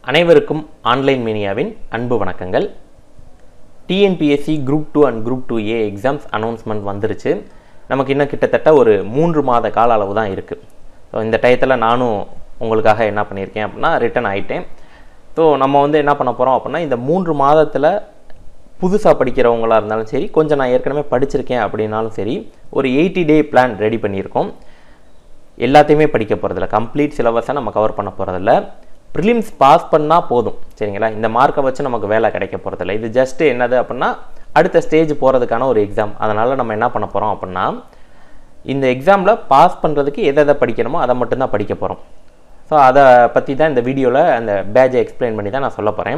அனைவருக்கும் ஆன்லைன் மீனியாவின் அன்பு வணக்கங்கள் TNPSC group two and group two A exams announcement வந்துருச்சு நமக்கு இன்னும் கிட்டத்தட்ட ஒரு மூன்று மாத கால அளவு தான் இருக்குது ஸோ இந்த டயத்தில் நானும் உங்களுக்காக என்ன பண்ணியிருக்கேன் அப்படின்னா ரிட்டன் ஆகிட்டேன் ஸோ நம்ம வந்து என்ன பண்ண போகிறோம் அப்படின்னா இந்த மூன்று மாதத்தில் புதுசாக படிக்கிறவங்களா இருந்தாலும் சரி கொஞ்சம் நான் ஏற்கனவே படிச்சிருக்கேன் அப்படின்னாலும் சரி ஒரு எயிட்டி டே பிளான் ரெடி பண்ணியிருக்கோம் எல்லாத்தையுமே படிக்க போகிறதில்ல கம்ப்ளீட் சிலபஸை நம்ம கவர் பண்ண போகிறதில்ல ப்ரிலிம்ஸ் பாஸ் பண்ணால் போதும் சரிங்களா இந்த மார்க்கை வச்சு நமக்கு வேலை கிடைக்க போகிறதில்ல இது ஜஸ்ட்டு என்னது அப்படின்னா அடுத்த ஸ்டேஜ் போகிறதுக்கான ஒரு எக்ஸாம் அதனால் நம்ம என்ன பண்ண போகிறோம் அப்படின்னா இந்த எக்ஸாமில் பாஸ் பண்ணுறதுக்கு எதை எதை படிக்கணுமோ அதை மட்டும்தான் படிக்க போகிறோம் ஸோ அதை பற்றி தான் இந்த வீடியோவில் அந்த பேஜை எக்ஸ்பிளைன் பண்ணி தான் நான் சொல்ல போகிறேன்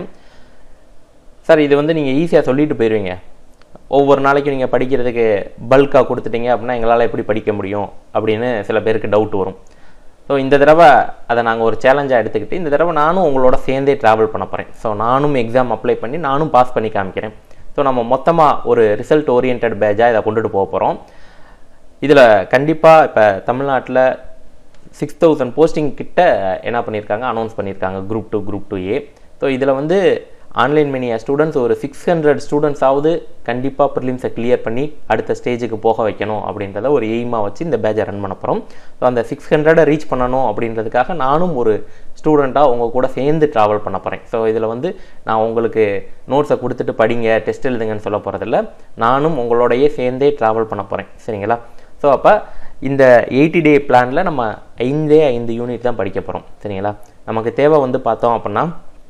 சார் இது வந்து நீங்கள் ஈஸியாக சொல்லிட்டு போயிடுவீங்க ஒவ்வொரு நாளைக்கும் நீங்கள் படிக்கிறதுக்கு பல்காக கொடுத்துட்டீங்க அப்படின்னா எங்களால் எப்படி படிக்க முடியும் அப்படின்னு சில பேருக்கு டவுட் வரும் ஸோ இந்த தடவை அதை நாங்கள் ஒரு சேலஞ்சாக எடுத்துக்கிட்டு இந்த தடவை நானும் உங்களோட சேர்ந்தே ட்ராவல் பண்ண போகிறேன் ஸோ நானும் எக்ஸாம் அப்ளை பண்ணி நானும் பாஸ் பண்ணி காமிக்கிறேன் ஸோ நம்ம மொத்தமாக ஒரு ரிசல்ட் ஓரியன்ட் பேஜாக இதை கொண்டுட்டு போக போகிறோம் இதில் கண்டிப்பாக இப்போ தமிழ்நாட்டில் சிக்ஸ் தௌசண்ட் போஸ்டிங் கிட்ட என்ன பண்ணியிருக்காங்க அனௌன்ஸ் பண்ணியிருக்காங்க group two group two A so இதில் வந்து ஆன்லைன் மீனியா ஸ்டூடெண்ட்ஸ் ஒரு சிக்ஸ் ஹண்ட்ரட் ஸ்டூடெண்ட்ஸாவது கண்டிப்பாக ப்ரிலிம்ஸை கிளியர் பண்ணி அடுத்த ஸ்டேஜுக்கு போக வைக்கணும் அப்படின்றத ஒரு எய்மாக வச்சு இந்த பேஜை ரன் பண்ண போகிறோம் ஸோ அந்த சிக்ஸ் ஹண்ட்ரடை ரீச் பண்ணணும் அப்படின்றதுக்காக நானும் ஒரு ஸ்டூடெண்ட்டாக உங்கள் கூட சேர்ந்து ட்ராவல் பண்ண போகிறேன் ஸோ இதில் வந்து நான் உங்களுக்கு நோட்ஸை கொடுத்துட்டு படிங்க டெஸ்ட் எழுதுங்கன்னு சொல்ல போகிறதில்ல நானும் உங்களோடையே சேர்ந்தே ட்ராவல் பண்ண போகிறேன் சரிங்களா ஸோ அப்போ இந்த எயிட்டி டே பிளானில் நம்ம ஐந்தே ஐந்து யூனிட் தான் படிக்க போகிறோம் சரிங்களா நமக்கு தேவை வந்து பார்த்தோம் அப்படின்னா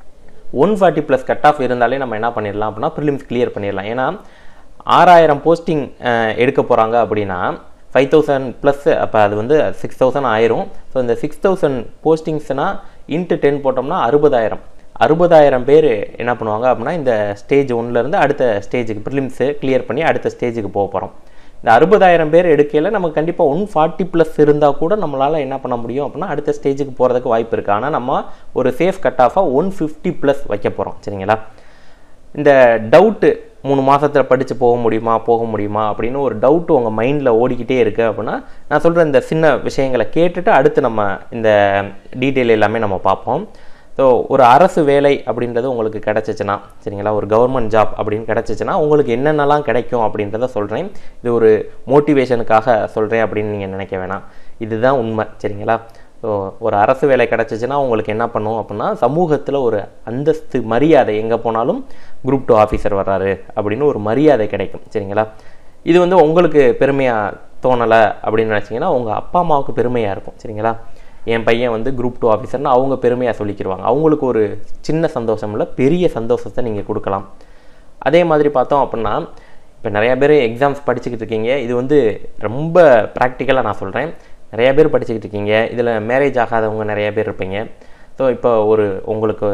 one forty plus cut off இருந்தாலே நம்ம என்ன பண்ணிடலாம் அப்படின்னா ப்ரிலிம்ஸ் கிளியர் பண்ணிடலாம் ஏன்னா ஆறாயிரம் போஸ்டிங் எடுக்க போகிறாங்க அப்படின்னா ஃபைவ் தௌசண்ட் ப்ளஸ் அப்போ அது வந்து சிக்ஸ் தௌசண்ட் ஆயிரும் ஸோ இந்த சிக்ஸ் தௌசண்ட் போஸ்டிங்ஸ்னால் இன்ட்டு டென் போட்டோம்னா அறுபதாயிரம் அறுபதாயிரம் பேர் என்ன பண்ணுவாங்க அப்படின்னா இந்த ஸ்டேஜ் ஒன்லேருந்து அடுத்த ஸ்டேஜுக்கு ப்ரிலிம்ஸு கிளியர் பண்ணி அடுத்த ஸ்டேஜுக்கு போக போகிறோம் இந்த அறுபதாயிரம் பேர் எடுக்கையில் நமக்கு கண்டிப்பாக ஒன் ஃபார்ட்டி ப்ளஸ் இருந்தால் கூட நம்மளால் என்ன பண்ண முடியும் அப்படின்னா அடுத்த ஸ்டேஜுக்கு போகிறதுக்கு வாய்ப்பு இருக்குது ஆனால் நம்ம ஒரு சேஃப் கட் ஆஃபாக ஒன் ஃபிஃப்டி ப்ளஸ் வைக்க போகிறோம் சரிங்களா இந்த டவுட்டு மூணு மாதத்தில் படித்து போக முடியுமா போக முடியுமா அப்படின்னு ஒரு டவுட்டு உங்கள் மைண்டில் ஓடிக்கிட்டே இருக்குது அப்படின்னா நான் சொல்கிற இந்த சின்ன விஷயங்களை கேட்டுட்டு அடுத்து நம்ம இந்த டீட்டெயில் எல்லாமே நம்ம பார்ப்போம் ஸோ ஒரு அரசு வேலை அப்படின்றது உங்களுக்கு கிடச்சிச்சின்னா சரிங்களா ஒரு கவர்மெண்ட் ஜாப் அப்படின்னு கிடச்சிச்சின்னா உங்களுக்கு என்னென்னலாம் கிடைக்கும் அப்படின்றத சொல்கிறேன் இது ஒரு மோட்டிவேஷனுக்காக சொல்கிறேன் அப்படின்னு நீங்கள் நினைக்க வேணாம் இதுதான் உண்மை சரிங்களா ஸோ ஒரு அரசு வேலை கிடச்சிச்சின்னா உங்களுக்கு என்ன பண்ணும் அப்படின்னா சமூகத்தில் ஒரு அந்தஸ்து மரியாதை எங்கே போனாலும் குரூப் டூ ஆஃபீஸர் வர்றாரு அப்படின்னு ஒரு மரியாதை கிடைக்கும் சரிங்களா இது வந்து உங்களுக்கு பெருமையாக தோணலை அப்படின்னு நினச்சிங்கன்னா உங்கள் அப்பா அம்மாவுக்கு பெருமையாக இருக்கும் சரிங்களா என் பையன் வந்து குரூப் டூ ஆஃபீஸர்னு அவங்க பெருமையாக சொல்லிக்கிடுவாங்க அவங்களுக்கு ஒரு சின்ன சந்தோஷம் இல்லை பெரிய சந்தோஷத்தை நீங்கள் கொடுக்கலாம் அதே மாதிரி பார்த்தோம் அப்படின்னா இப்போ நிறையா பேர் எக்ஸாம்ஸ் படிச்சுக்கிட்டு இருக்கீங்க இது வந்து ரொம்ப ப்ராக்டிக்கலாக நான் சொல்கிறேன் நிறையா பேர் படிச்சுக்கிட்டு இருக்கீங்க இதில் மேரேஜ் ஆகாதவங்க நிறையா பேர் இருப்பீங்க ஸோ இப்போ ஒரு உங்களுக்கு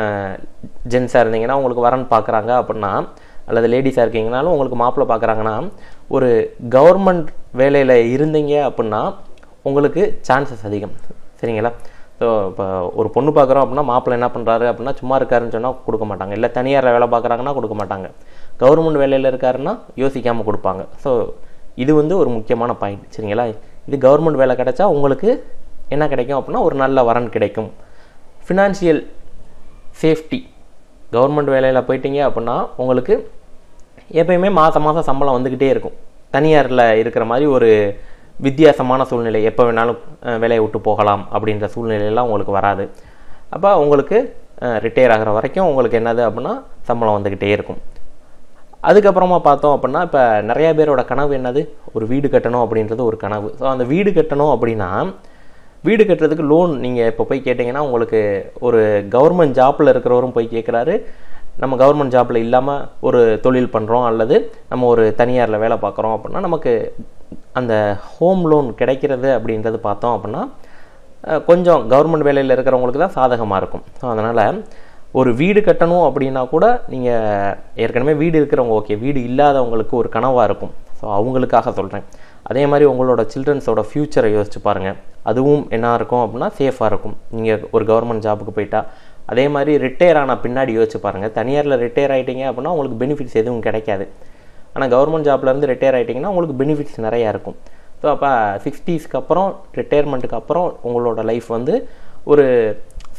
ஜென்ஸாக இருந்தீங்கன்னா உங்களுக்கு வரன் பார்க்குறாங்க அப்படின்னா அல்லது லேடிஸாக இருக்கீங்கனாலும் உங்களுக்கு மாப்பிள்ளை பார்க்குறாங்கன்னா ஒரு கவர்மெண்ட் வேலையில் இருந்தீங்க அப்படின்னா உங்களுக்கு சான்சஸ் அதிகம் சரிங்களா ஸோ இப்போ ஒரு பொண்ணு பார்க்குறோம் அப்படின்னா மாப்பிள்ளை என்ன பண்ணுறாரு அப்படின்னா சும்மா இருக்காருன்னு சொன்னால் கொடுக்க மாட்டாங்க இல்லை தனியாரில் வேலை பார்க்குறாங்கன்னா கொடுக்க மாட்டாங்க கவர்மெண்ட் வேலையில் இருக்காருன்னா யோசிக்காமல் கொடுப்பாங்க ஸோ இது வந்து ஒரு முக்கியமான பாயிண்ட் சரிங்களா இது கவர்மெண்ட் வேலை கிடைச்சா உங்களுக்கு என்ன கிடைக்கும் அப்படின்னா ஒரு நல்ல வரன் கிடைக்கும் ஃபினான்ஷியல் சேஃப்டி கவர்மெண்ட் வேலையில் போயிட்டீங்க அப்படின்னா உங்களுக்கு எப்பயுமே மாதம் மாதம் சம்பளம் வந்துக்கிட்டே இருக்கும் தனியாரில் இருக்கிற மாதிரி ஒரு வித்தியாசமான சூழ்நிலை எப்போ வேணாலும் வேலையை விட்டு போகலாம் அப்படின்ற சூழ்நிலையெல்லாம் உங்களுக்கு வராது அப்போ உங்களுக்கு ரிட்டையர் ஆகிற வரைக்கும் உங்களுக்கு என்னது அப்படின்னா சம்பளம் வந்துக்கிட்டே இருக்கும் அதுக்கப்புறமா பார்த்தோம் அப்படின்னா இப்போ நிறைய பேரோட கனவு என்னது ஒரு வீடு கட்டணும் அப்படின்றது ஒரு கனவு ஸோ அந்த வீடு கட்டணும் அப்படின்னா வீடு கட்டுறதுக்கு லோன் நீங்கள் இப்போ போய் கேட்டிங்கன்னா உங்களுக்கு ஒரு கவர்மெண்ட் ஜாப்பில் இருக்கிறவரும் போய் கேட்குறாரு நம்ம கவர்மெண்ட் ஜாப்பில் இல்லாமல் ஒரு தொழில் பண்ணுறோம் அல்லது நம்ம ஒரு தனியாரில் வேலை பார்க்குறோம் அப்படின்னா நமக்கு அந்த ஹோம் லோன் கிடைக்கிறது அப்படின்றது பார்த்தோம் அப்படின்னா கொஞ்சம் கவர்மெண்ட் வேலையில் இருக்கிறவங்களுக்கு தான் சாதகமாக இருக்கும் ஸோ அதனால் ஒரு வீடு கட்டணும் அப்படின்னா கூட நீங்கள் ஏற்கனவே வீடு இருக்கிறவங்க ஓகே வீடு இல்லாதவங்களுக்கு ஒரு கனவாக இருக்கும் ஸோ அவங்களுக்காக சொல்கிறேன் அதே மாதிரி உங்களோட சில்ட்ரன்ஸோட ஃப்யூச்சரை யோசிச்சு பாருங்கள் அதுவும் என்ன இருக்கும் அப்படின்னா சேஃபாக இருக்கும் நீங்கள் ஒரு கவர்மெண்ட் ஜாபுக்கு போயிட்டா அதே மாதிரி ரிட்டையர் ஆன பின்னாடி யோசிச்சு பாருங்கள் தனியாரில் ரிட்டையர் ஆகிட்டீங்க அப்படின்னா உங்களுக்கு பெனிஃபிட்ஸ் எதுவும் கிடைக்காது ஆனால் கவர்மெண்ட் ஜாப்லேருந்து ரிட்டையர் ஆகிட்டிங்கன்னா உங்களுக்கு பெனிஃபிட்ஸ் நிறையா இருக்கும் ஸோ அப்போ சிக்ஸ்டீஸ்க்கு அப்புறம் ரிட்டையர்மெண்ட்டுக்கு அப்புறம் உங்களோட லைஃப் வந்து ஒரு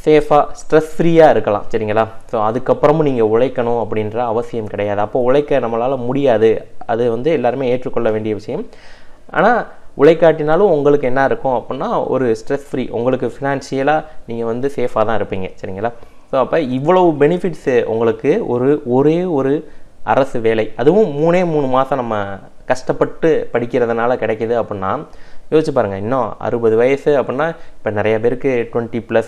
சேஃபாக ஸ்ட்ரெஸ் ஃப்ரீயாக இருக்கலாம் சரிங்களா ஸோ அதுக்கப்புறமும் நீங்கள் உழைக்கணும் அப்படின்ற அவசியம் கிடையாது அப்போ உழைக்க நம்மளால் முடியாது அது வந்து எல்லாருமே ஏற்றுக்கொள்ள வேண்டிய விஷயம் ஆனால் உழைக்காட்டினாலும் உங்களுக்கு என்ன இருக்கும் அப்படின்னா ஒரு ஸ்ட்ரெஸ் ஃப்ரீ உங்களுக்கு ஃபினான்ஷியலாக நீங்கள் வந்து சேஃபாக தான் இருப்பீங்க சரிங்களா ஸோ அப்போ இவ்வளவு பெனிஃபிட்ஸு உங்களுக்கு ஒரு ஒரே ஒரு அரசு வேலை அதுவும் மூணே மூணு மாதம் நம்ம கஷ்டப்பட்டு படிக்கிறதுனால கிடைக்கிது அப்படின்னா யோசிச்சு பாருங்கள் இன்னும் அறுபது வயசு அப்படின்னா இப்போ நிறைய பேருக்கு டுவெண்ட்டி ப்ளஸ்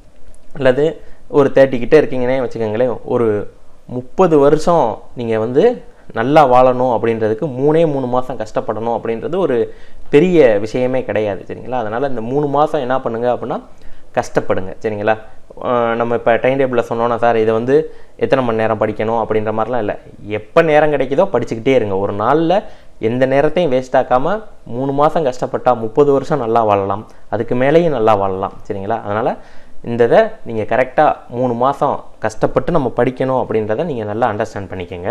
அல்லது ஒரு தேர்ட்டி கிட்டே இருக்கீங்கன்னே வச்சுக்கோங்களேன் ஒரு முப்பது வருஷம் நீங்கள் வந்து நல்லா வாழணும் அப்படின்றதுக்கு மூணே மூணு மாதம் கஷ்டப்படணும் அப்படின்றது ஒரு பெரிய விஷயமே கிடையாது சரிங்களா அதனால் இந்த மூணு மாதம் என்ன பண்ணுங்க அப்படின்னா கஷ்டப்படுங்க சரிங்களா அஹ் நம்ம இப்போ டைம் டேபிளில் சொன்னோன்னா சார் இதை வந்து எத்தனை மணி நேரம் படிக்கணும் அப்படின்ற மாதிரிலாம் இல்லை எப்போ நேரம் கிடைக்குதோ படிச்சுக்கிட்டே இருங்க ஒரு நாளில் எந்த நேரத்தையும் வேஸ்ட் ஆக்காமல் மூணு மாதம் கஷ்டப்பட்டால் முப்பது வருஷம் நல்லா வாழலாம் அதுக்கு மேலேயும் நல்லா வாழலாம் சரிங்களா அதனால் இந்த இதை நீங்கள் கரெக்டாக மூணு மாதம் கஷ்டப்பட்டு நம்ம படிக்கணும் அப்படின்றத நீங்கள் நல்லா அண்டர்ஸ்டாண்ட் பண்ணிக்கோங்க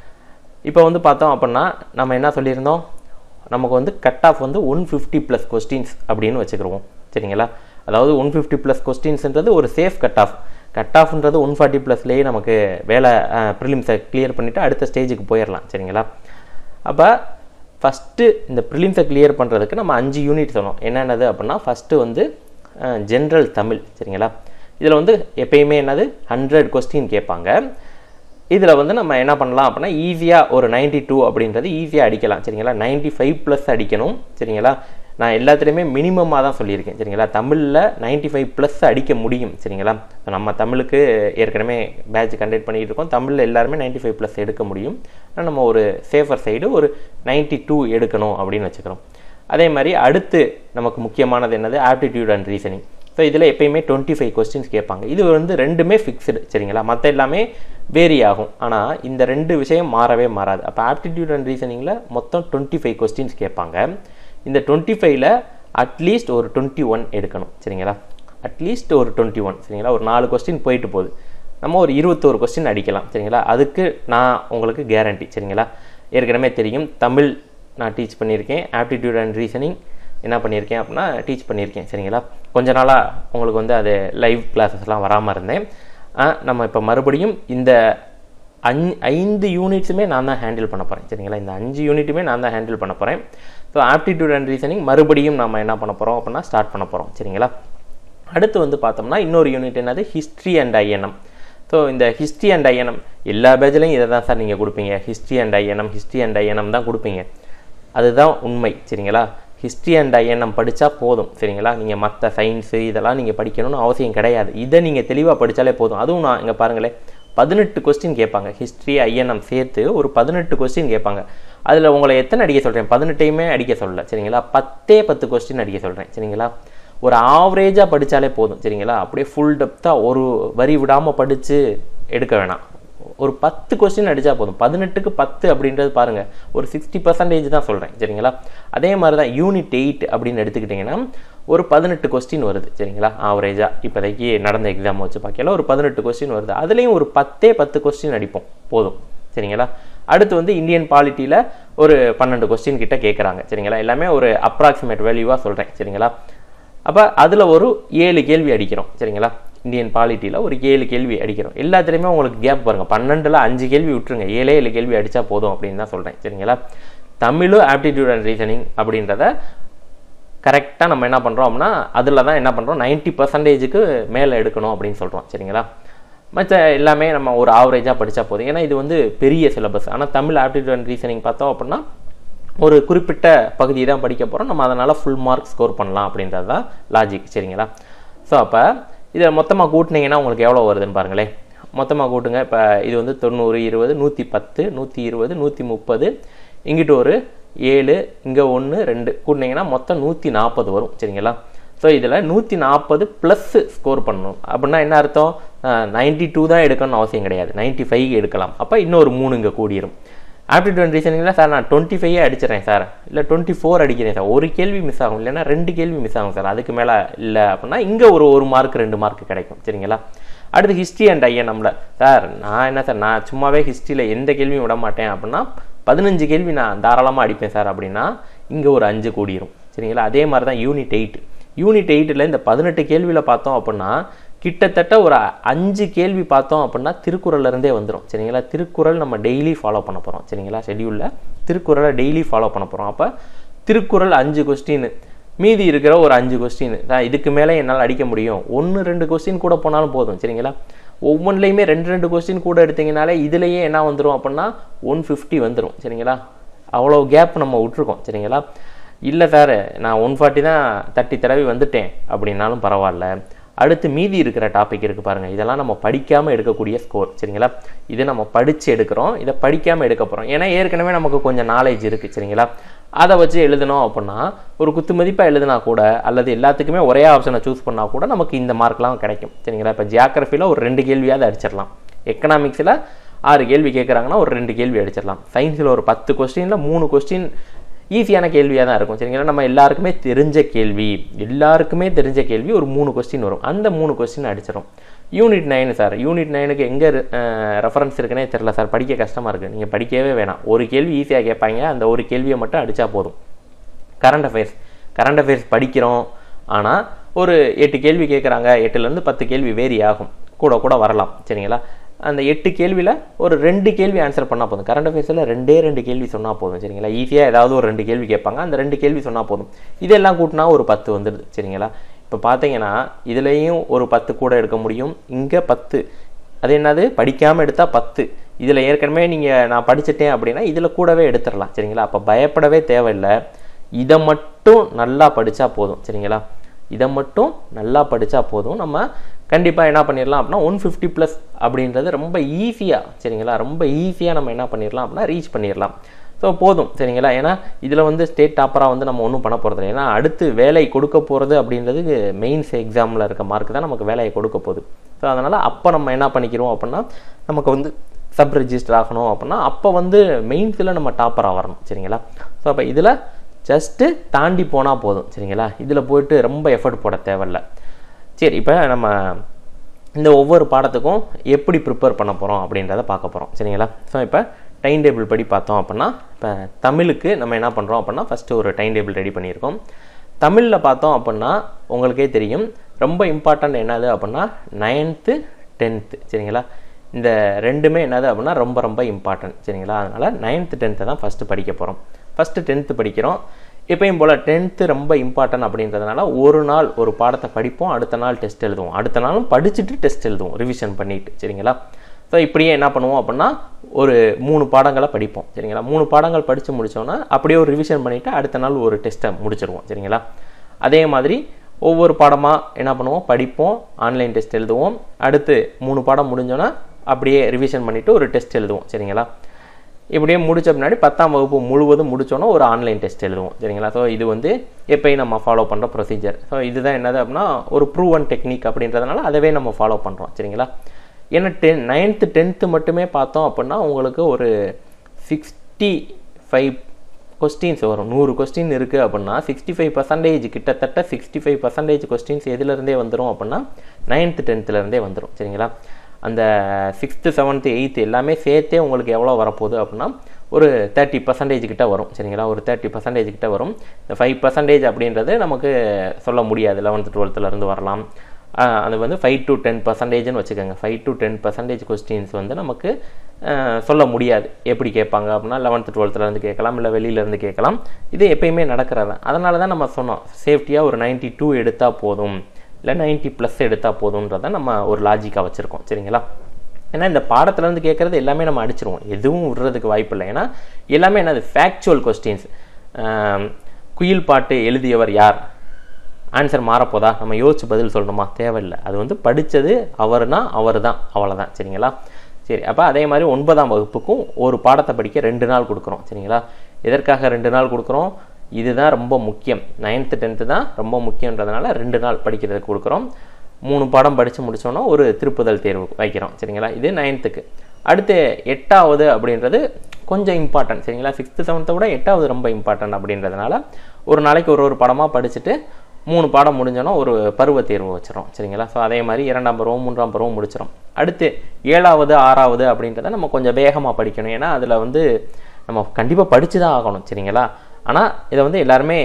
இப்போ வந்து பார்த்தோம் அப்படின்னா நம்ம என்ன சொல்லியிருந்தோம் நமக்கு வந்து கட் ஆஃப் வந்து ஒன் ஃபிஃப்டி ப்ளஸ் கொஸ்டின்ஸ் அப்படின்னு வச்சுக்கிருவோம் சரிங்களா அதாவது ஒன் ஃபிஃப்டி ப்ளஸ் கொஸ்டின்ஸ்ன்றது ஒரு சேஃப் கட் ஆஃப் கட் ஆஃப்ன்றது ஒன் ஃபார்ட்டி ப்ளஸ்லேயே நமக்கு வேலை ப்ரிலிம்ஸை கிளியர் பண்ணிவிட்டு அடுத்த ஸ்டேஜுக்கு போயிடலாம் சரிங்களா அப்போ ஃபஸ்ட்டு இந்த ப்ரிலிம்ஸை கிளியர் பண்ணுறதுக்கு நம்ம அஞ்சு யூனிட் சொன்னோம் என்னென்னது அப்படின்னா ஃபஸ்ட்டு வந்து ஜென்ரல் தமிழ் சரிங்களா இதில் வந்து எப்பயுமே என்னது ஹண்ட்ரட் கொஸ்டின் கேட்பாங்க இதில் வந்து நம்ம என்ன பண்ணலாம் அப்படின்னா ஈஸியாக ஒரு 92 டூ அப்படின்றது ஈஸியாக அடிக்கலாம் சரிங்களா 95 ஃபைவ் ப்ளஸ் அடிக்கணும் சரிங்களா நான் எல்லாத்துலேயுமே மினிமமாக தான் சொல்லியிருக்கேன் சரிங்களா தமிழில் 95 ஃபைவ் ப்ளஸ் அடிக்க முடியும் சரிங்களா இப்ப நம்ம தமிழுக்கு ஏற்கனவே பேட்ச் கண்டக்ட் பண்ணிகிட்டு இருக்கோம் தமிழில் எல்லாருமே 95 ஃபைவ் ப்ளஸ் எடுக்க முடியும் ஆனால் நம்ம ஒரு சேஃபர் சைடு ஒரு 92 டூ எடுக்கணும் அப்படின்னு வச்சுக்கிறோம் அதே மாதிரி அடுத்து நமக்கு முக்கியமானது என்னது ஆப்டிடியூட் அண்ட் ரீசனிங் ஸோ இதில் எப்பயுமே டுவெண்ட்டி ஃபைவ் கொஸ்டின்ஸ் கேட்பாங்க இது வந்து ரெண்டுமே ஃபிக்ஸ்டு சரிங்களா மற்ற எல்லாமே வேரி ஆகும் ஆனால் இந்த ரெண்டு விஷயம் மாறவே மாறாது அப்போ ஆப்டிடியூட் அண்ட் ரீசனிங்கில் மொத்தம் டுவெண்ட்டி ஃபைவ் கொஸ்டின்ஸ் கேட்பாங்க இந்த டுவெண்ட்டி ஃபைவ்ல அட்லீஸ்ட் ஒரு டுவெண்ட்டி ஒன் எடுக்கணும் சரிங்களா அட்லீஸ்ட் ஒரு டுவெண்ட்டி ஒன் சரிங்களா ஒரு நாலு கொஸ்டின் போயிட்டு போகுது நம்ம ஒரு இருபத்தோரு கொஸ்டின் அடிக்கலாம் சரிங்களா அதுக்கு நான் உங்களுக்கு கேரண்டி சரிங்களா ஏற்கனவே தெரியும் தமிழ் நான் டீச் பண்ணியிருக்கேன் ஆப்டிடியூட் அண்ட் ரீசனிங் என்ன பண்ணியிருக்கேன் அப்படின்னா டீச் பண்ணியிருக்கேன் சரிங்களா கொஞ்ச நாளாக உங்களுக்கு வந்து அது லைவ் கிளாஸஸ்லாம் வராமல் இருந்தேன் ஆ, நம்ம இப்போ மறுபடியும் இந்த அஞ் ஐந்து யூனிட்ஸுமே நான் தான் ஹேண்டில் பண்ண போகிறேன் சரிங்களா இந்த அஞ்சு யூனிட்டுமே நான் தான் ஹேண்டில் பண்ண போகிறேன் ஸோ ஆப்டிடியூட் அண்ட் ரீசனிங் மறுபடியும் நம்ம என்ன பண்ண போகிறோம் அப்படின்னா ஸ்டார்ட் பண்ண போகிறோம் சரிங்களா அடுத்து வந்து பார்த்தோம்னா இன்னொரு யூனிட் என்னது ஹிஸ்ட்ரி அண்ட் ஐஎன்எம் ஸோ இந்த ஹிஸ்ட்ரி அண்ட் ஐஎன்எம் எல்லா பேஜ்லையும் இதை தான் சார் நீங்கள் கொடுப்பீங்க history and INM history and INM தான் கொடுப்பீங்க அதுதான் உண்மை சரிங்களா ஹிஸ்ட்ரி அண்ட் ஐஎன்எம் படித்தா போதும் சரிங்களா நீங்கள் மற்ற சயின்ஸு இதெல்லாம் நீங்கள் படிக்கணும்னு அவசியம் கிடையாது இதை நீங்கள் தெளிவாக படித்தாலே போதும் அதுவும் நான் இங்கே பாருங்களேன் பதினெட்டு கொஸ்டின் கேட்பாங்க ஹிஸ்ட்ரி ஐஎன்எம் சேர்த்து ஒரு பதினெட்டு கொஸ்டின் கேட்பாங்க அதில் உங்களை எத்தனை அடிக்க சொல்கிறேன் பதினெட்டையுமே அடிக்க சொல்லல சரிங்களா பத்தே பத்து கொஸ்டின் அடிக்க சொல்கிறேன் சரிங்களா ஒரு ஆவரேஜாக படித்தாலே போதும் சரிங்களா அப்படியே ஃபுல் டெப்த்தாக ஒரு வரி விடாமல் படித்து எடுக்க வேணாம் ஒரு பத்து கொஸ்டின் அடித்தா போதும் பதினெட்டுக்கு பத்து அப்படின்றது பாருங்கள் ஒரு சிக்ஸ்டி பர்சன்டேஜ் தான் சொல்கிறேன் சரிங்களா அதே மாதிரி தான் யூனிட் எயிட் அப்படின்னு எடுத்துக்கிட்டிங்கன்னா ஒரு பதினெட்டு கொஸ்டின் வருது சரிங்களா ஆவரேஜாக இப்போதைக்கு நடந்த எக்ஸாம் வச்சு பார்க்கல ஒரு பதினெட்டு கொஸ்டின் வருது அதுலேயும் ஒரு பத்தே பத்து கொஸ்டின் அடிப்போம் போதும் சரிங்களா அடுத்து வந்து இந்தியன் பாலிட்டியில் ஒரு பன்னெண்டு கொஸ்டின் கிட்ட கேட்குறாங்க சரிங்களா எல்லாமே ஒரு அப்ராக்சிமேட் வேல்யூவாக சொல்கிறேன் சரிங்களா அப்போ அதில் ஒரு ஏழு கேள்வி அடிக்கிறோம் சரிங்களா இந்தியன் பாலிட்டியில் ஒரு ஏழு கேள்வி அடிக்கிறோம் எல்லாத்துலேயுமே உங்களுக்கு கேப் பாருங்கள் பன்னெண்டில் அஞ்சு கேள்வி விட்டுருங்க ஏழே ஏழு கேள்வி அடித்தா போதும் அப்படின்னு தான் சொல்கிறேன் சரிங்களா தமிழும் ஆப்டிடியூட் அண்ட் ரீசனிங் அப்படின்றத கரெக்டாக நம்ம என்ன பண்ணுறோம் அப்படின்னா அதில் தான் என்ன பண்ணுறோம் 90% பர்சன்டேஜுக்கு மேலே எடுக்கணும் அப்படின்னு சொல்கிறோம் சரிங்களா மற்ற எல்லாமே நம்ம ஒரு ஆவரேஜாக படித்தா போதும் ஏன்னா இது வந்து பெரிய சிலபஸ் ஆனால் தமிழ் ஆப்டிடியூட் அண்ட் ரீசனிங் பார்த்தோம் அப்படின்னா ஒரு குறிப்பிட்ட பகுதி தான் படிக்க போகிறோம் நம்ம அதனால் ஃபுல் மார்க் ஸ்கோர் பண்ணலாம் அப்படின்றது தான் லாஜிக் சரிங்களா ஸோ அப்போ இதை மொத்தமாக கூட்டினீங்கன்னா உங்களுக்கு எவ்வளோ வருதுன்னு பாருங்களேன் மொத்தமாக கூட்டுங்க இப்போ இது வந்து தொண்ணூறு இருபது நூற்றி பத்து நூற்றி இருபது நூற்றி முப்பது இங்கிட்டு ஒரு ஏழு இங்கே ஒன்று ரெண்டு கூட்டினீங்கன்னா மொத்தம் நூற்றி நாற்பது வரும் சரிங்களா ஸோ இதில் நூற்றி நாற்பது ப்ளஸ் ஸ்கோர் பண்ணணும் அப்படின்னா என்ன அர்த்தம் நைன்ட்டி டூ தான் எடுக்கணும்னு அவசியம் கிடையாது 95 ஃபைவ் எடுக்கலாம் அப்போ இன்னொரு மூணு இங்கே கூடிரும் ஆப்டிடியூட் ரீசனிங்கில் சார் நான் டுவெண்ட்டி ஃபைவ் அடிச்சிடறேன் சார் இல்லை டுவெண்ட்டி ஃபோர் அடிக்கிறேன் சார் ஒரு கேள்வி மிஸ் ஆகும் இல்லைன்னா ரெண்டு கேள்வி மிஸ் ஆகும் சார் அதுக்கு மேலே இல்லை அப்படின்னா இங்கே ஒரு ஒரு மார்க் ரெண்டு மார்க் கிடைக்கும் சரிங்களா அடுத்து ஹிஸ்ட்ரி அண்ட் ஐஎன்எம்ல சார் நான் என்ன சார் நான் சும்மாவே ஹிஸ்ட்ரியில் எந்த கேள்வியும் விட மாட்டேன் அப்படின்னா பதினஞ்சு கேள்வி நான் தாராளமாக அடிப்பேன் சார் அப்படின்னா இங்கே ஒரு அஞ்சு கூடிரும் சரிங்களா அதே மாதிரி தான் யூனிட் எயிட் யூனிட் எயிட்டில் இந்த பதினெட்டு கேள்வியில் பார்த்தோம் அப்படின்னா கிட்டத்தட்ட ஒரு அஞ்சு கேள்வி பார்த்தோம் அப்படின்னா திருக்குறள்ல இருந்தே வந்துடும் சரிங்களா திருக்குறள் நம்ம டெய்லி ஃபாலோ பண்ண போகிறோம் சரிங்களா ஷெட்யூலில் திருக்குறளை டெய்லி ஃபாலோ பண்ண போகிறோம் அப்போ திருக்குறள் அஞ்சு கொஸ்டின் மீதி இருக்கிற ஒரு அஞ்சு கொஸ்டின் தான் இதுக்கு மேலே என்னால் அடிக்க முடியும் ஒன்று ரெண்டு கொஸ்டின் கூட போனாலும் போதும் சரிங்களா ஒவ்வொன்றிலையுமே ரெண்டு ரெண்டு கொஸ்டின் கூட எடுத்தீங்கனாலே இதுலேயே என்ன வந்துடும் அப்படின்னா ஒன் ஃபிஃப்டி வந்துடும் சரிங்களா அவ்வளோ கேப் நம்ம விட்ருக்கோம் சரிங்களா இல்லை சார் நான் ஒன் ஃபார்ட்டி தான் தட்டி தடவி வந்துட்டேன் அப்படின்னாலும் பரவாயில்ல அடுத்து மீதி இருக்கிற டாபிக் இருக்குது பாருங்கள் இதெல்லாம் நம்ம படிக்காமல் எடுக்கக்கூடிய ஸ்கோர் சரிங்களா இது நம்ம படித்து எடுக்கிறோம் இதை படிக்காமல் எடுக்க போகிறோம் ஏன்னா ஏற்கனவே நமக்கு கொஞ்சம் நாலேஜ் இருக்குது சரிங்களா அதை வச்சு எழுதணும் அப்படின்னா ஒரு குத்து மதிப்பாக எழுதினா கூட அல்லது எல்லாத்துக்குமே ஒரே ஆப்ஷனை சூஸ் பண்ணால் கூட நமக்கு இந்த மார்க்லாம் கிடைக்கும் சரிங்களா இப்போ ஜியாகிரஃபியில் ஒரு ரெண்டு கேள்வியாவது அடிச்சிடலாம் எக்கனாமிக்ஸில் ஆறு கேள்வி கேட்குறாங்கன்னா ஒரு ரெண்டு கேள்வி அடிச்சிடலாம் சயின்ஸில் ஒரு பத்து கொஸ்டினில் மூணு கொஸ்டின் ஈஸியான கேள்வியாக தான் இருக்கும் சரிங்களா நம்ம எல்லாருக்குமே தெரிஞ்ச கேள்வி எல்லாருக்குமே தெரிஞ்ச கேள்வி ஒரு மூணு கொஸ்டின் வரும் அந்த மூணு கொஸ்டின் அடிச்சிடும் யூனிட் நைன் சார் யூனிட் நைனுக்கு எங்கே ரெஃபரன்ஸ் இருக்குன்னே தெரில சார் படிக்க கஷ்டமாக இருக்குது நீங்கள் படிக்கவே வேணாம் ஒரு கேள்வி ஈஸியாக கேட்பாங்க அந்த ஒரு கேள்வியை மட்டும் அடித்தா போதும் கரண்ட் அஃபேர்ஸ் கரண்ட் அஃபேர்ஸ் படிக்கிறோம் ஆனால் ஒரு எட்டு கேள்வி கேட்குறாங்க எட்டுலேருந்து பத்து கேள்வி வேரி ஆகும் கூட கூட வரலாம் சரிங்களா அந்த எட்டு கேள்வியில் ஒரு ரெண்டு கேள்வி ஆன்சர் பண்ணால் போதும் கரண்ட் அஃபேர்ஸில் ரெண்டே ரெண்டு கேள்வி சொன்னால் போதும் சரிங்களா ஈஸியாக ஏதாவது ஒரு ரெண்டு கேள்வி கேட்பாங்க அந்த ரெண்டு கேள்வி சொன்னால் போதும் இதெல்லாம் கூட்டினா ஒரு பத்து வந்துடுது சரிங்களா இப்போ பார்த்தீங்கன்னா இதுலேயும் ஒரு பத்து கூட எடுக்க முடியும் இங்கே பத்து அது என்னது படிக்காமல் எடுத்தால் பத்து இதில் ஏற்கனவே நீங்கள் நான் படிச்சிட்டேன் அப்படின்னா இதில் கூடவே எடுத்துடலாம் சரிங்களா அப்போ பயப்படவே தேவையில்லை இதை மட்டும் நல்லா படித்தா போதும் சரிங்களா இதை மட்டும் நல்லா படித்தா போதும் நம்ம கண்டிப்பாக என்ன பண்ணிடலாம் அப்படின்னா ஒன் ஃபிஃப்டி ப்ளஸ் அப்படின்றது ரொம்ப ஈஸியாக சரிங்களா ரொம்ப ஈஸியாக நம்ம என்ன பண்ணிடலாம் அப்படின்னா ரீச் பண்ணிடலாம் ஸோ போதும் சரிங்களா ஏன்னா இதில் வந்து ஸ்டேட் டாப்பராக வந்து நம்ம ஒன்றும் பண்ண போகிறது இல்லை ஏன்னா அடுத்து வேலை கொடுக்க போகிறது அப்படின்றது மெயின்ஸ் எக்ஸாமில் இருக்க மார்க் தான் நமக்கு வேலையை கொடுக்க போகுது ஸோ அதனால் அப்போ நம்ம என்ன பண்ணிக்கிறோம் அப்படின்னா நமக்கு வந்து சப் ரெஜிஸ்டர் ஆகணும் அப்படின்னா அப்போ வந்து மெயின்ஸில் நம்ம டாப்பராக வரணும் சரிங்களா ஸோ அப்போ இதில் ஜஸ்ட்டு தாண்டி போனால் போதும் சரிங்களா இதில் போயிட்டு ரொம்ப எஃபர்ட் போட தேவையில்ல சரி இப்போ நம்ம இந்த ஒவ்வொரு பாடத்துக்கும் எப்படி ப்ரிப்பேர் பண்ண போகிறோம் அப்படின்றத பார்க்க போகிறோம் சரிங்களா ஸோ இப்போ டைம் டேபிள் படி பார்த்தோம் அப்படின்னா இப்போ தமிழுக்கு நம்ம என்ன பண்ணுறோம் அப்படின்னா ஃபஸ்ட்டு ஒரு டைம் டேபிள் ரெடி பண்ணியிருக்கோம் தமிழில் பார்த்தோம் அப்படின்னா உங்களுக்கே தெரியும் ரொம்ப இம்பார்ட்டண்ட் என்னது அப்படின்னா நைன்த்து டென்த்து சரிங்களா இந்த ரெண்டுமே என்னது அப்படின்னா ரொம்ப ரொம்ப இம்பார்ட்டன்ட் சரிங்களா அதனால் நைன்த்து டென்த்தை தான் ஃபஸ்ட்டு படிக்க போகிறோம் ஃபஸ்ட்டு டென்த்து படிக்கிறோம் எப்பயும் போல் டென்த்து ரொம்ப இம்பார்ட்டன்ட் அப்படின்றதுனால ஒரு நாள் ஒரு பாடத்தை படிப்போம் அடுத்த நாள் டெஸ்ட் எழுதுவோம் அடுத்த நாளும் படிச்சுட்டு டெஸ்ட் எழுதுவோம் ரிவிஷன் பண்ணிட்டு சரிங்களா ஸோ இப்படியே என்ன பண்ணுவோம் அப்படின்னா ஒரு மூணு பாடங்களை படிப்போம் சரிங்களா மூணு பாடங்கள் படித்து முடித்தோன்னா அப்படியே ஒரு ரிவிஷன் பண்ணிவிட்டு அடுத்த நாள் ஒரு டெஸ்ட்டை முடிச்சிருவோம் சரிங்களா அதே மாதிரி ஒவ்வொரு பாடமாக என்ன பண்ணுவோம் படிப்போம் ஆன்லைன் டெஸ்ட் எழுதுவோம் அடுத்து மூணு பாடம் முடிஞ்சோன்னா அப்படியே ரிவிஷன் பண்ணிவிட்டு ஒரு டெஸ்ட் எழுதுவோம் சரிங்களா இப்படியே முடிச்ச பின்னாடி பத்தாம் வகுப்பு முழுவதும் முடிச்சோன்னா ஒரு ஆன்லைன் டெஸ்ட் எழுதுவோம் சரிங்களா ஸோ இது வந்து எப்பயும் நம்ம ஃபாலோ பண்ணுற ப்ரொசீஜர் ஸோ இதுதான் என்னது அப்படின்னா ஒரு ப்ரூவன் டெக்னிக் அப்படின்றதுனால அதவே நம்ம ஃபாலோ பண்ணுறோம் சரிங்களா ஏன்னா டென் நைன்த்து டென்த்து மட்டுமே பார்த்தோம் அப்படின்னா உங்களுக்கு ஒரு சிக்ஸ்டி ஃபைவ் கொஸ்டின்ஸ் வரும் நூறு கொஸ்டின் இருக்குது அப்படின்னா சிக்ஸ்டி ஃபைவ் பர்சன்டேஜ் கிட்டத்தட்ட சிக்ஸ்டி ஃபைவ் பர்சன்டேஜ் கொஸ்டின்ஸ் எதுலேருந்தே வந்துடும் அப்படின்னா நைன்த்து டென்த்துலேருந்தே வந்துடும் சரிங்களா அந்த சிக்ஸ்த்து செவன்த்து எயித்து எல்லாமே சேர்த்தே உங்களுக்கு எவ்வளோ வரப்போகுது அப்படின்னா ஒரு தேர்ட்டி பர்சன்டேஜ் கிட்ட வரும் சரிங்களா ஒரு தேர்ட்டி பர்சன்டேஜ் கிட்ட வரும் இந்த ஃபைவ் பர்சன்டேஜ் அப்படின்றது நமக்கு சொல்ல முடியாது லெவன்த்து டுவெல்த்துலேருந்து வரலாம் அது வந்து ஃபைவ் டு டென் பர்சன்டேஜ்னு வச்சுக்கோங்க five to ten percentage questions வந்து நமக்கு சொல்ல முடியாது எப்படி கேட்பாங்க அப்படின்னா லெவன்த்து டுவெல்த்துலேருந்து கேட்கலாம் இல்லை வெளியிலேருந்து கேட்கலாம் இது எப்பயுமே நடக்கிறது அதனால தான் நம்ம சொன்னோம் சேஃப்டியாக ஒரு நைன்ட்டி டூ எடுத்தால் போதும் இல்லை நைன்ட்டி ப்ளஸ் எடுத்தால் போதுன்றதை நம்ம ஒரு லாஜிக்காக வச்சுருக்கோம் சரிங்களா ஏன்னா இந்த பாடத்துலேருந்து கேட்குறது எல்லாமே நம்ம அடிச்சிருவோம் எதுவும் விடுறதுக்கு வாய்ப்பு இல்லை ஏன்னா எல்லாமே என்னது ஃபேக்சுவல் கொஸ்டின்ஸ் குயில் பாட்டு எழுதியவர் யார் ஆன்சர் மாறப்போதா நம்ம யோசிச்சு பதில் சொல்லணுமா தேவையில்லை அது வந்து படித்தது அவர்னா அவர் தான் அவ்வளோதான் சரிங்களா சரி அப்போ அதே மாதிரி ஒன்பதாம் வகுப்புக்கும் ஒரு பாடத்தை படிக்க ரெண்டு நாள் கொடுக்குறோம் சரிங்களா எதற்காக ரெண்டு நாள் கொடுக்குறோம் இதுதான் ரொம்ப முக்கியம் நைன்த்து டென்த்து தான் ரொம்ப முக்கியன்றதுனால ரெண்டு நாள் படிக்கிறதுக்கு கொடுக்குறோம் மூணு பாடம் படித்து முடித்தோன்னா ஒரு திருப்புதல் தேர்வு வைக்கிறோம் சரிங்களா இது நைன்த்துக்கு அடுத்து எட்டாவது அப்படின்றது கொஞ்சம் இம்பார்ட்டன்ட் சரிங்களா சிக்ஸ்த்து செவன்த்தை விட எட்டாவது ரொம்ப இம்பார்ட்டன்ட் அப்படின்றதுனால ஒரு நாளைக்கு ஒரு ஒரு படமாக படிச்சுட்டு மூணு பாடம் முடிஞ்சோன்னா ஒரு பருவ தேர்வு வச்சிடும் சரிங்களா ஸோ அதே மாதிரி இரண்டாம் பருவம் மூன்றாம் பருவம் முடிச்சிடும் அடுத்து ஏழாவது ஆறாவது அப்படின்றத நம்ம கொஞ்சம் வேகமாக படிக்கணும் ஏன்னா அதில் வந்து நம்ம கண்டிப்பாக படித்து தான் ஆகணும் சரிங்களா ஆனால் இதை வந்து எல்லாருமே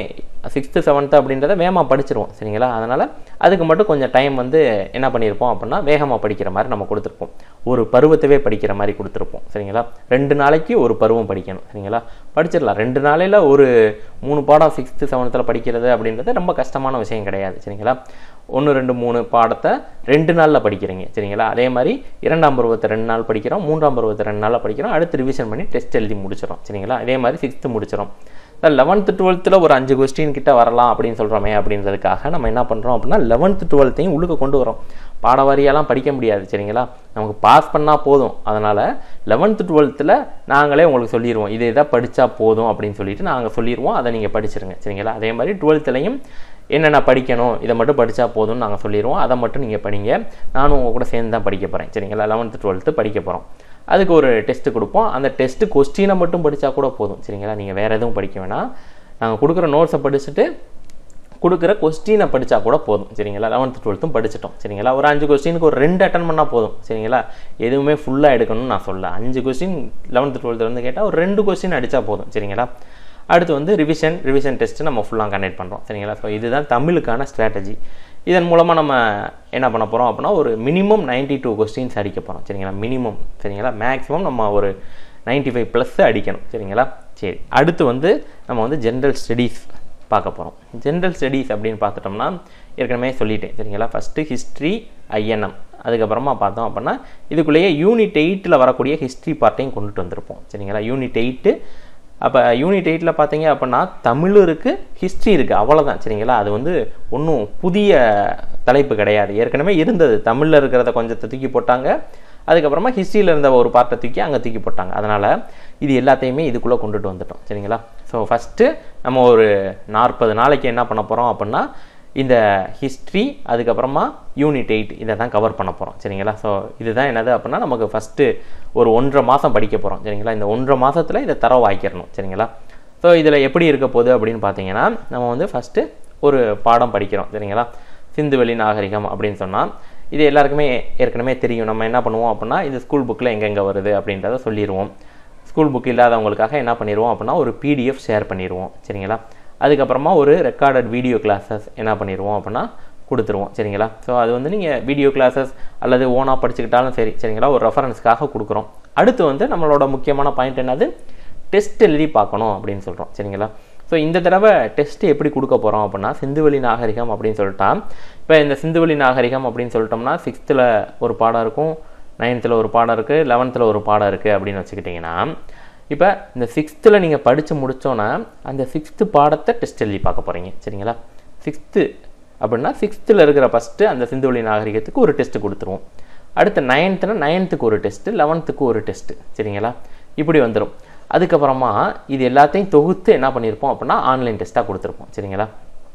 சிக்ஸ்த்து செவன்த்து அப்படின்றத வேகமாக படிச்சிருவோம் சரிங்களா அதனால் அதுக்கு மட்டும் கொஞ்சம் டைம் வந்து என்ன பண்ணியிருப்போம் அப்படின்னா வேகமாக படிக்கிற மாதிரி நம்ம கொடுத்துருப்போம் ஒரு பருவத்தவே படிக்கிற மாதிரி கொடுத்துருப்போம் சரிங்களா ரெண்டு நாளைக்கு ஒரு பருவம் படிக்கணும் சரிங்களா படிச்சிடலாம் ரெண்டு நாளையில் ஒரு மூணு பாடம் சிக்ஸ்த்து செவன்த்தில் படிக்கிறது அப்படின்றது ரொம்ப கஷ்டமான விஷயம் கிடையாது சரிங்களா ஒன்று ரெண்டு மூணு பாடத்தை ரெண்டு நாளில் படிக்கிறீங்க சரிங்களா அதே மாதிரி இரண்டாம் பருவத்தை ரெண்டு நாள் படிக்கிறோம் மூன்றாம் பருவத்தை ரெண்டு நாளில் படிக்கிறோம் அடுத்து ரிவிஷன் பண்ணி டெஸ்ட் எழுதி முடிச்சிடும் சரிங்களா அதே மாதிரி சிக்ஸ்த்து முடிச்சிடும் லெவன்த்து டுவெல்த்தில் ஒரு அஞ்சு கொஸ்டின் கிட்ட வரலாம் அப்படின்னு சொல்கிறோமே அப்படின்றதுக்காக நம்ம என்ன பண்ணுறோம் அப்படின்னா லெவன்த்து டுவெல்த்தையும் உள்ளுக்க கொண்டு வரோம் பாடவாரியாலாம் படிக்க முடியாது சரிங்களா நமக்கு பாஸ் பண்ணால் போதும் அதனால் லெவன்த்து டுவெல்த்தில் நாங்களே உங்களுக்கு சொல்லிடுவோம் இதை இதை படித்தா போதும் அப்படின்னு சொல்லிட்டு நாங்கள் சொல்லிடுவோம் அதை நீங்கள் படிச்சிருங்க சரிங்களா அதே மாதிரி டுவெல்த்துலையும் என்னென்ன படிக்கணும் இதை மட்டும் படித்தா போதும்னு நாங்கள் சொல்லிடுவோம் அதை மட்டும் நீங்கள் படிங்க நானும் உங்கள் கூட சேர்ந்து தான் படிக்க போகிறேன் சரிங்களா லெவன்த்து டுவெல்த்து படிக்க போகிறோம் அதுக்கு ஒரு டெஸ்ட்டு கொடுப்போம் அந்த டெஸ்ட்டு கொஸ்டினை மட்டும் படித்தா கூட போதும் சரிங்களா நீங்கள் வேறு எதுவும் படிக்க வேணாம் நாங்கள் கொடுக்குற நோட்ஸை படிச்சுட்டு கொடுக்குற கொஸ்டினை படித்தா கூட போதும் சரிங்களா லெவன்த்து டுவெல்த்தும் படிச்சிட்டோம் சரிங்களா ஒரு அஞ்சு கொஸ்டினுக்கு ஒரு ரெண்டு அட்டன் பண்ணால் போதும் சரிங்களா எதுவுமே ஃபுல்லாக எடுக்கணும்னு நான் சொல்ல அஞ்சு கொஸ்டின் லெவன்த்து டுவெல்த்தில் வந்து கேட்டால் ஒரு ரெண்டு கொஸ்டின் அடித்தா போதும் சரிங்களா அடுத்து வந்து ரிவிஷன் ரிவிஷன் டெஸ்ட்டு நம்ம ஃபுல்லாக கண்டக்ட் பண்ணுறோம் சரிங்களா ஸோ இதுதான் தமிழுக்கான ஸ்ட்ராட்டஜி இதன் மூலமாக நம்ம என்ன பண்ண போகிறோம் அப்படின்னா ஒரு மினிமம் நைன்ட்டி டூ கொஸ்டின்ஸ் அடிக்க போகிறோம் சரிங்களா மினிமம் சரிங்களா மேக்ஸிமம் நம்ம ஒரு நைன்ட்டி ஃபைவ் ப்ளஸ் அடிக்கணும் சரிங்களா சரி அடுத்து வந்து நம்ம வந்து ஜென்ரல் ஸ்டடீஸ் பார்க்க போகிறோம் ஜென்ரல் ஸ்டடீஸ் அப்படின்னு பார்த்துட்டோம்னா ஏற்கனவே சொல்லிட்டேன் சரிங்களா ஃபஸ்ட்டு ஹிஸ்ட்ரி ஐஎன்எம் அதுக்கப்புறமா பார்த்தோம் அப்படின்னா இதுக்குள்ளேயே யூனிட் எயிட்டில் வரக்கூடிய ஹிஸ்ட்ரி பார்ட்டையும் கொண்டுட்டு வந்திருப்போம் சரிங்களா யூனிட் எயிட்டு அப்போ யூனிட் எயிட்டில் பார்த்தீங்க அப்படின்னா தமிழும் இருக்குது ஹிஸ்ட்ரி இருக்குது அவ்வளோதான் சரிங்களா அது வந்து ஒன்றும் புதிய தலைப்பு கிடையாது ஏற்கனவே இருந்தது தமிழில் இருக்கிறத கொஞ்சத்தை தூக்கி போட்டாங்க அதுக்கப்புறமா ஹிஸ்ட்ரியில் இருந்த ஒரு பார்ட்டை தூக்கி அங்கே தூக்கி போட்டாங்க அதனால் இது எல்லாத்தையுமே இதுக்குள்ளே கொண்டுட்டு வந்துட்டோம் சரிங்களா ஸோ ஃபஸ்ட்டு நம்ம ஒரு நாற்பது நாளைக்கு என்ன பண்ண போகிறோம் அப்படின்னா இந்த ஹிஸ்ட்ரி அதுக்கப்புறமா யூனிட் எயிட் இதை தான் கவர் பண்ண போகிறோம் சரிங்களா ஸோ இதுதான் என்னது அப்படின்னா நமக்கு ஃபஸ்ட்டு ஒரு ஒன்றரை மாதம் படிக்க போகிறோம் சரிங்களா இந்த ஒன்றரை மாதத்தில் இதை தர வாய்க்கிறணும் சரிங்களா ஸோ இதில் எப்படி இருக்க போகுது அப்படின்னு பார்த்தீங்கன்னா நம்ம வந்து ஃபஸ்ட்டு ஒரு பாடம் படிக்கிறோம் சரிங்களா சிந்துவெளி நாகரிகம் அப்படின்னு சொன்னால் இது எல்லாருக்குமே ஏற்கனவே தெரியும் நம்ம என்ன பண்ணுவோம் அப்படின்னா இது ஸ்கூல் புக்கில் எங்கெங்கே வருது அப்படின்றத சொல்லிடுவோம் ஸ்கூல் புக் இல்லாதவங்களுக்காக என்ன பண்ணிடுவோம் அப்படின்னா ஒரு பிடிஎஃப் ஷேர் பண்ணிடுவோம் சரிங்களா அதுக்கப்புறமா ஒரு ரெக்கார்டட் வீடியோ கிளாஸஸ் என்ன பண்ணிடுவோம் அப்படின்னா கொடுத்துருவோம் சரிங்களா ஸோ அது வந்து நீங்கள் வீடியோ கிளாஸஸ் அல்லது ஓனாக படிச்சுக்கிட்டாலும் சரி சரிங்களா ஒரு ரெஃபரன்ஸ்க்காக கொடுக்குறோம் அடுத்து வந்து நம்மளோட முக்கியமான பாயிண்ட் என்னது டெஸ்ட் எழுதி பார்க்கணும் அப்படின்னு சொல்கிறோம் சரிங்களா ஸோ இந்த தடவை டெஸ்ட் எப்படி கொடுக்க போகிறோம் அப்படின்னா சிந்துவெளி நாகரிகம் அப்படின்னு சொல்லிட்டா இப்போ இந்த சிந்துவெளி நாகரிகம் அப்படின்னு சொல்லிட்டோம்னா சிக்ஸ்த்தில் ஒரு பாடம் இருக்கும் நைன்த்தில் ஒரு பாடம் இருக்குது லெவன்த்தில் ஒரு பாடம் இருக்குது அப்படின்னு வச்சுக்கிட்டிங்கன்னா இப்போ இந்த சிக்ஸ்த்தில் நீங்கள் படித்து முடித்தோன்னா அந்த சிக்ஸ்த்து பாடத்தை டெஸ்ட் எழுதி பார்க்க போகிறீங்க சரிங்களா சிக்ஸ்த்து அப்படின்னா சிக்ஸ்த்தில் இருக்கிற ஃபஸ்ட்டு அந்த சிந்துவெளி நாகரிகத்துக்கு ஒரு டெஸ்ட்டு கொடுத்துருவோம் அடுத்து நைன்த்துனா நைன்த்துக்கு ஒரு டெஸ்ட்டு லெவன்த்துக்கு ஒரு டெஸ்ட்டு சரிங்களா இப்படி வந்துடும் அதுக்கப்புறமா இது எல்லாத்தையும் தொகுத்து என்ன பண்ணியிருப்போம் அப்படின்னா ஆன்லைன் டெஸ்ட்டாக கொடுத்துருப்போம் சரிங்களா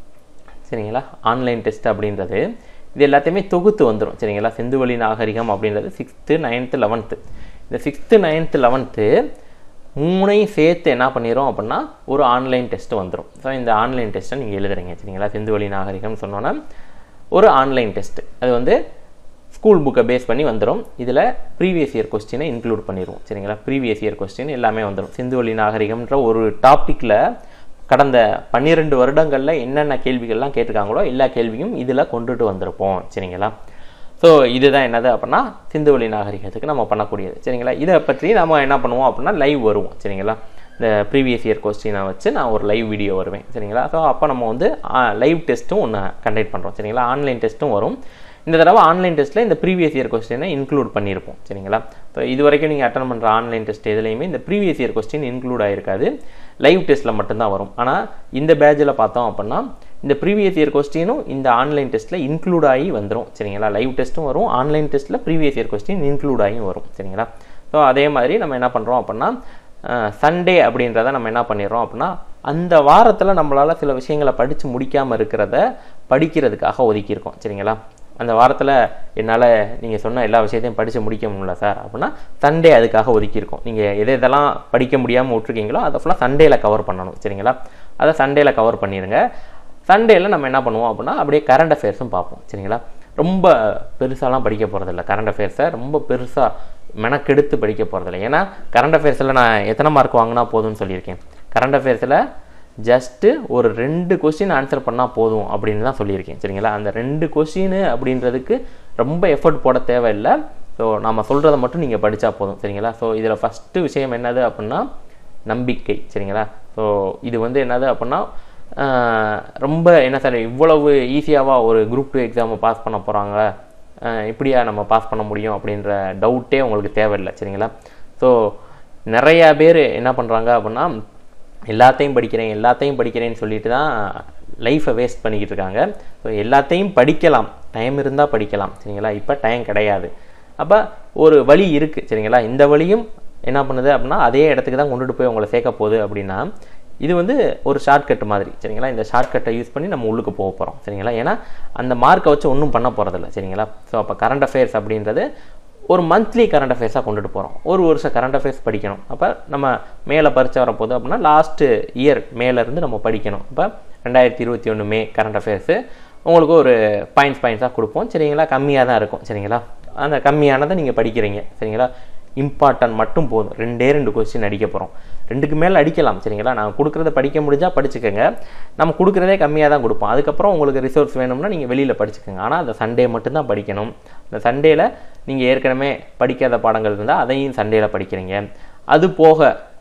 சரிங்களா ஆன்லைன் டெஸ்ட் அப்படின்றது இது எல்லாத்தையுமே தொகுத்து வந்துடும் சரிங்களா சிந்துவெளி நாகரிகம் அப்படின்றது சிக்ஸ்த்து நைன்த்து லெவன்த்து இந்த சிக்ஸ்த்து நைன்த்து லெவன்த்து மூணையும் சேர்த்து என்ன பண்ணிடும் அப்படின்னா ஒரு ஆன்லைன் டெஸ்ட் வந்துடும் ஸோ இந்த ஆன்லைன் டெஸ்ட்டை நீங்கள் எழுதுறீங்க சரிங்களா சிந்துவெளி நாகரிகம்னு சொன்னோன்னா ஒரு ஆன்லைன் டெஸ்ட்டு அது வந்து ஸ்கூல் புக்கை பேஸ் பண்ணி வந்துடும் இதில் ப்ரீவியஸ் இயர் கொஸ்டினை இன்க்ளூட் பண்ணிடுவோம் சரிங்களா ப்ரீவியஸ் இயர் கொஸ்டின் எல்லாமே வந்துடும் சிந்துவெளி நாகரிகம்ன்ற ஒரு டாப்பிக்கில் கடந்த பன்னிரெண்டு வருடங்களில் என்னென்ன கேள்விகள்லாம் கேட்டிருக்காங்களோ எல்லா கேள்வியும் இதில் கொண்டுட்டு வந்திருப்போம் சரிங்களா ஸோ இதுதான் என்னது அப்படின்னா சிந்துவெளி நாகரிகத்துக்கு நம்ம பண்ணக்கூடியது சரிங்களா இதை பற்றி நம்ம என்ன பண்ணுவோம் அப்படின்னா லைவ் வருவோம் சரிங்களா இந்த ப்ரீவியஸ் இயர் கொஸ்டினை வச்சு நான் ஒரு லைவ் வீடியோ வருவேன் சரிங்களா ஸோ அப்போ நம்ம வந்து லைவ் டெஸ்ட்டும் ஒன்று கண்டக்ட் பண்ணுறோம் சரிங்களா ஆன்லைன் டெஸ்ட்டும் வரும் இந்த தடவை ஆன்லைன் டெஸ்ட்டில் இந்த ப்ரீவியஸ் இயர் கொஸ்டினை இன்க்ளூட் பண்ணியிருப்போம் சரிங்களா இப்போ இது வரைக்கும் நீங்கள் அட்டன் பண்ணுற ஆன்லைன் டெஸ்ட் எதுலேயுமே இந்த ப்ரீவியஸ் இயர் கொஸ்டின் இன்க்ளூட் ஆகிருக்காது லைவ் டெஸ்ட்டில் மட்டும்தான் வரும் ஆனால் இந்த பேட்சில் பார்த்தோம் அப்படின்னா இந்த ப்ரீவியஸ் இயர் கொஸ்டினும் இந்த ஆன்லைன் டெஸ்ட்டில் இன்க்ளூட் ஆகி வந்துடும் சரிங்களா லைவ் டெஸ்ட்டும் வரும் ஆன்லைன் டெஸ்ட்டில் ப்ரீவியஸ் இயர் கொஸ்டின் இன்க்ளூட் ஆகியும் வரும் சரிங்களா ஸோ அதே மாதிரி நம்ம என்ன பண்ணுறோம் அப்படின்னா சண்டே அப்படின்றத நம்ம என்ன பண்ணிடுறோம் அப்படின்னா அந்த வாரத்தில் நம்மளால் சில விஷயங்களை படித்து முடிக்காமல் இருக்கிறத படிக்கிறதுக்காக ஒதுக்கியிருக்கோம் சரிங்களா அந்த வாரத்தில் என்னால் நீங்கள் சொன்ன எல்லா விஷயத்தையும் படித்து முடிக்க முடியல சார் அப்படின்னா சண்டே அதுக்காக ஒதுக்கியிருக்கோம் நீங்கள் எதை இதெல்லாம் படிக்க முடியாமல் விட்ருக்கீங்களோ அதை ஃபுல்லாக சண்டேயில் கவர் பண்ணணும் சரிங்களா அதை சண்டேயில் கவர் பண்ணிடுங்க சண்டேயில் நம்ம என்ன பண்ணுவோம் அப்படின்னா அப்படியே கரண்ட் அஃபேர்ஸும் பார்ப்போம் சரிங்களா ரொம்ப பெருசாலாம் படிக்க போகிறதில்ல கரண்ட் அஃபேர்ஸை ரொம்ப பெருசாக மெனக்கெடுத்து படிக்க போகிறதில்ல ஏன்னா கரண்ட் அஃபேர்ஸில் நான் எத்தனை மார்க் வாங்கினா போதும்னு சொல்லியிருக்கேன் கரண்ட் அஃபேர்ஸில் ஜஸ்ட்டு ஒரு ரெண்டு கொஸ்டின் ஆன்சர் பண்ணால் போதும் அப்படின்னு தான் சொல்லியிருக்கேன் சரிங்களா அந்த ரெண்டு கொஸ்டின் அப்படின்றதுக்கு ரொம்ப எஃபர்ட் போட தேவையில்லை ஸோ நம்ம சொல்கிறத மட்டும் நீங்கள் படித்தா போதும் சரிங்களா ஸோ இதில் ஃபஸ்ட்டு விஷயம் என்னது அப்படின்னா நம்பிக்கை சரிங்களா ஸோ இது வந்து என்னது அப்படின்னா ஆஹ், ரொம்ப என்ன சார் இவ்வளவு ஈஸியாவா ஒரு குரூப் டூ எக்ஸாமை பாஸ் பண்ண போகிறாங்க இப்படியா நம்ம பாஸ் பண்ண முடியும் அப்படின்ற டவுட்டே உங்களுக்கு தேவையில்லை சரிங்களா ஸோ நிறையா பேர் என்ன பண்ணுறாங்க அப்படின்னா எல்லாத்தையும் படிக்கிறேன் எல்லாத்தையும் படிக்கிறேன்னு சொல்லிட்டு தான் லைஃப்பை வேஸ்ட் பண்ணிக்கிட்டு இருக்காங்க ஸோ எல்லாத்தையும் படிக்கலாம் டைம் இருந்தால் படிக்கலாம் சரிங்களா இப்போ டைம் கிடையாது அப்போ ஒரு வழி இருக்குது சரிங்களா இந்த வழியும் என்ன பண்ணுது அப்படின்னா அதே இடத்துக்கு தான் கொண்டுட்டு போய் உங்களை சேர்க்க போகுது அப்படின்னா இது வந்து ஒரு ஷார்ட்கட் மாதிரி சரிங்களா இந்த ஷார்ட்கட்டை யூஸ் பண்ணி நம்ம உள்ளுக்கு போக போகிறோம் சரிங்களா ஏன்னா அந்த மார்க்கை வச்சு ஒன்றும் பண்ண போகிறதில்ல சரிங்களா ஸோ அப்போ கரண்ட் அஃபேர்ஸ் அப்படின்றது ஒரு மந்த்லி கரண்ட் அஃபேர்ஸாக கொண்டுட்டு போகிறோம் ஒரு வருஷம் கரண்ட் அஃபேர்ஸ் படிக்கணும் அப்போ நம்ம மேலே பரிச்சை வரப்போகுது அப்படின்னா லாஸ்ட்டு இயர் மேலேருந்து நம்ம படிக்கணும் அப்போ ரெண்டாயிரத்தி இருபத்தி ஒன்று மே கரண்ட் அஃபேர்ஸு உங்களுக்கு ஒரு பாயிண்ட்ஸ் பாயிண்ட்ஸாக கொடுப்போம் சரிங்களா கம்மியாக தான் இருக்கும் சரிங்களா அந்த கம்மியானதை நீங்கள் படிக்கிறீங்க சரிங்களா இம்பார்ட்டன்ட் மட்டும் போதும் ரெண்டே ரெண்டு கொஸ்டின் அடிக்க போகிறோம் ரெண்டுக்கு மேலே அடிக்கலாம் சரிங்களா நான் கொடுக்குறத படிக்க முடிஞ்சால் படிச்சுக்கோங்க நம்ம கொடுக்குறதே கம்மியாக தான் கொடுப்போம் அதுக்கப்புறம் உங்களுக்கு ரிசோர்ஸ் வேணும்னா நீங்கள் வெளியில் படிச்சுக்கோங்க ஆனால் அந்த சண்டே மட்டும்தான் படிக்கணும் இந்த சண்டேல நீங்கள் ஏற்கனவே படிக்காத பாடங்கள் இருந்தால் அதையும் சண்டேல படிக்கிறீங்க அது போக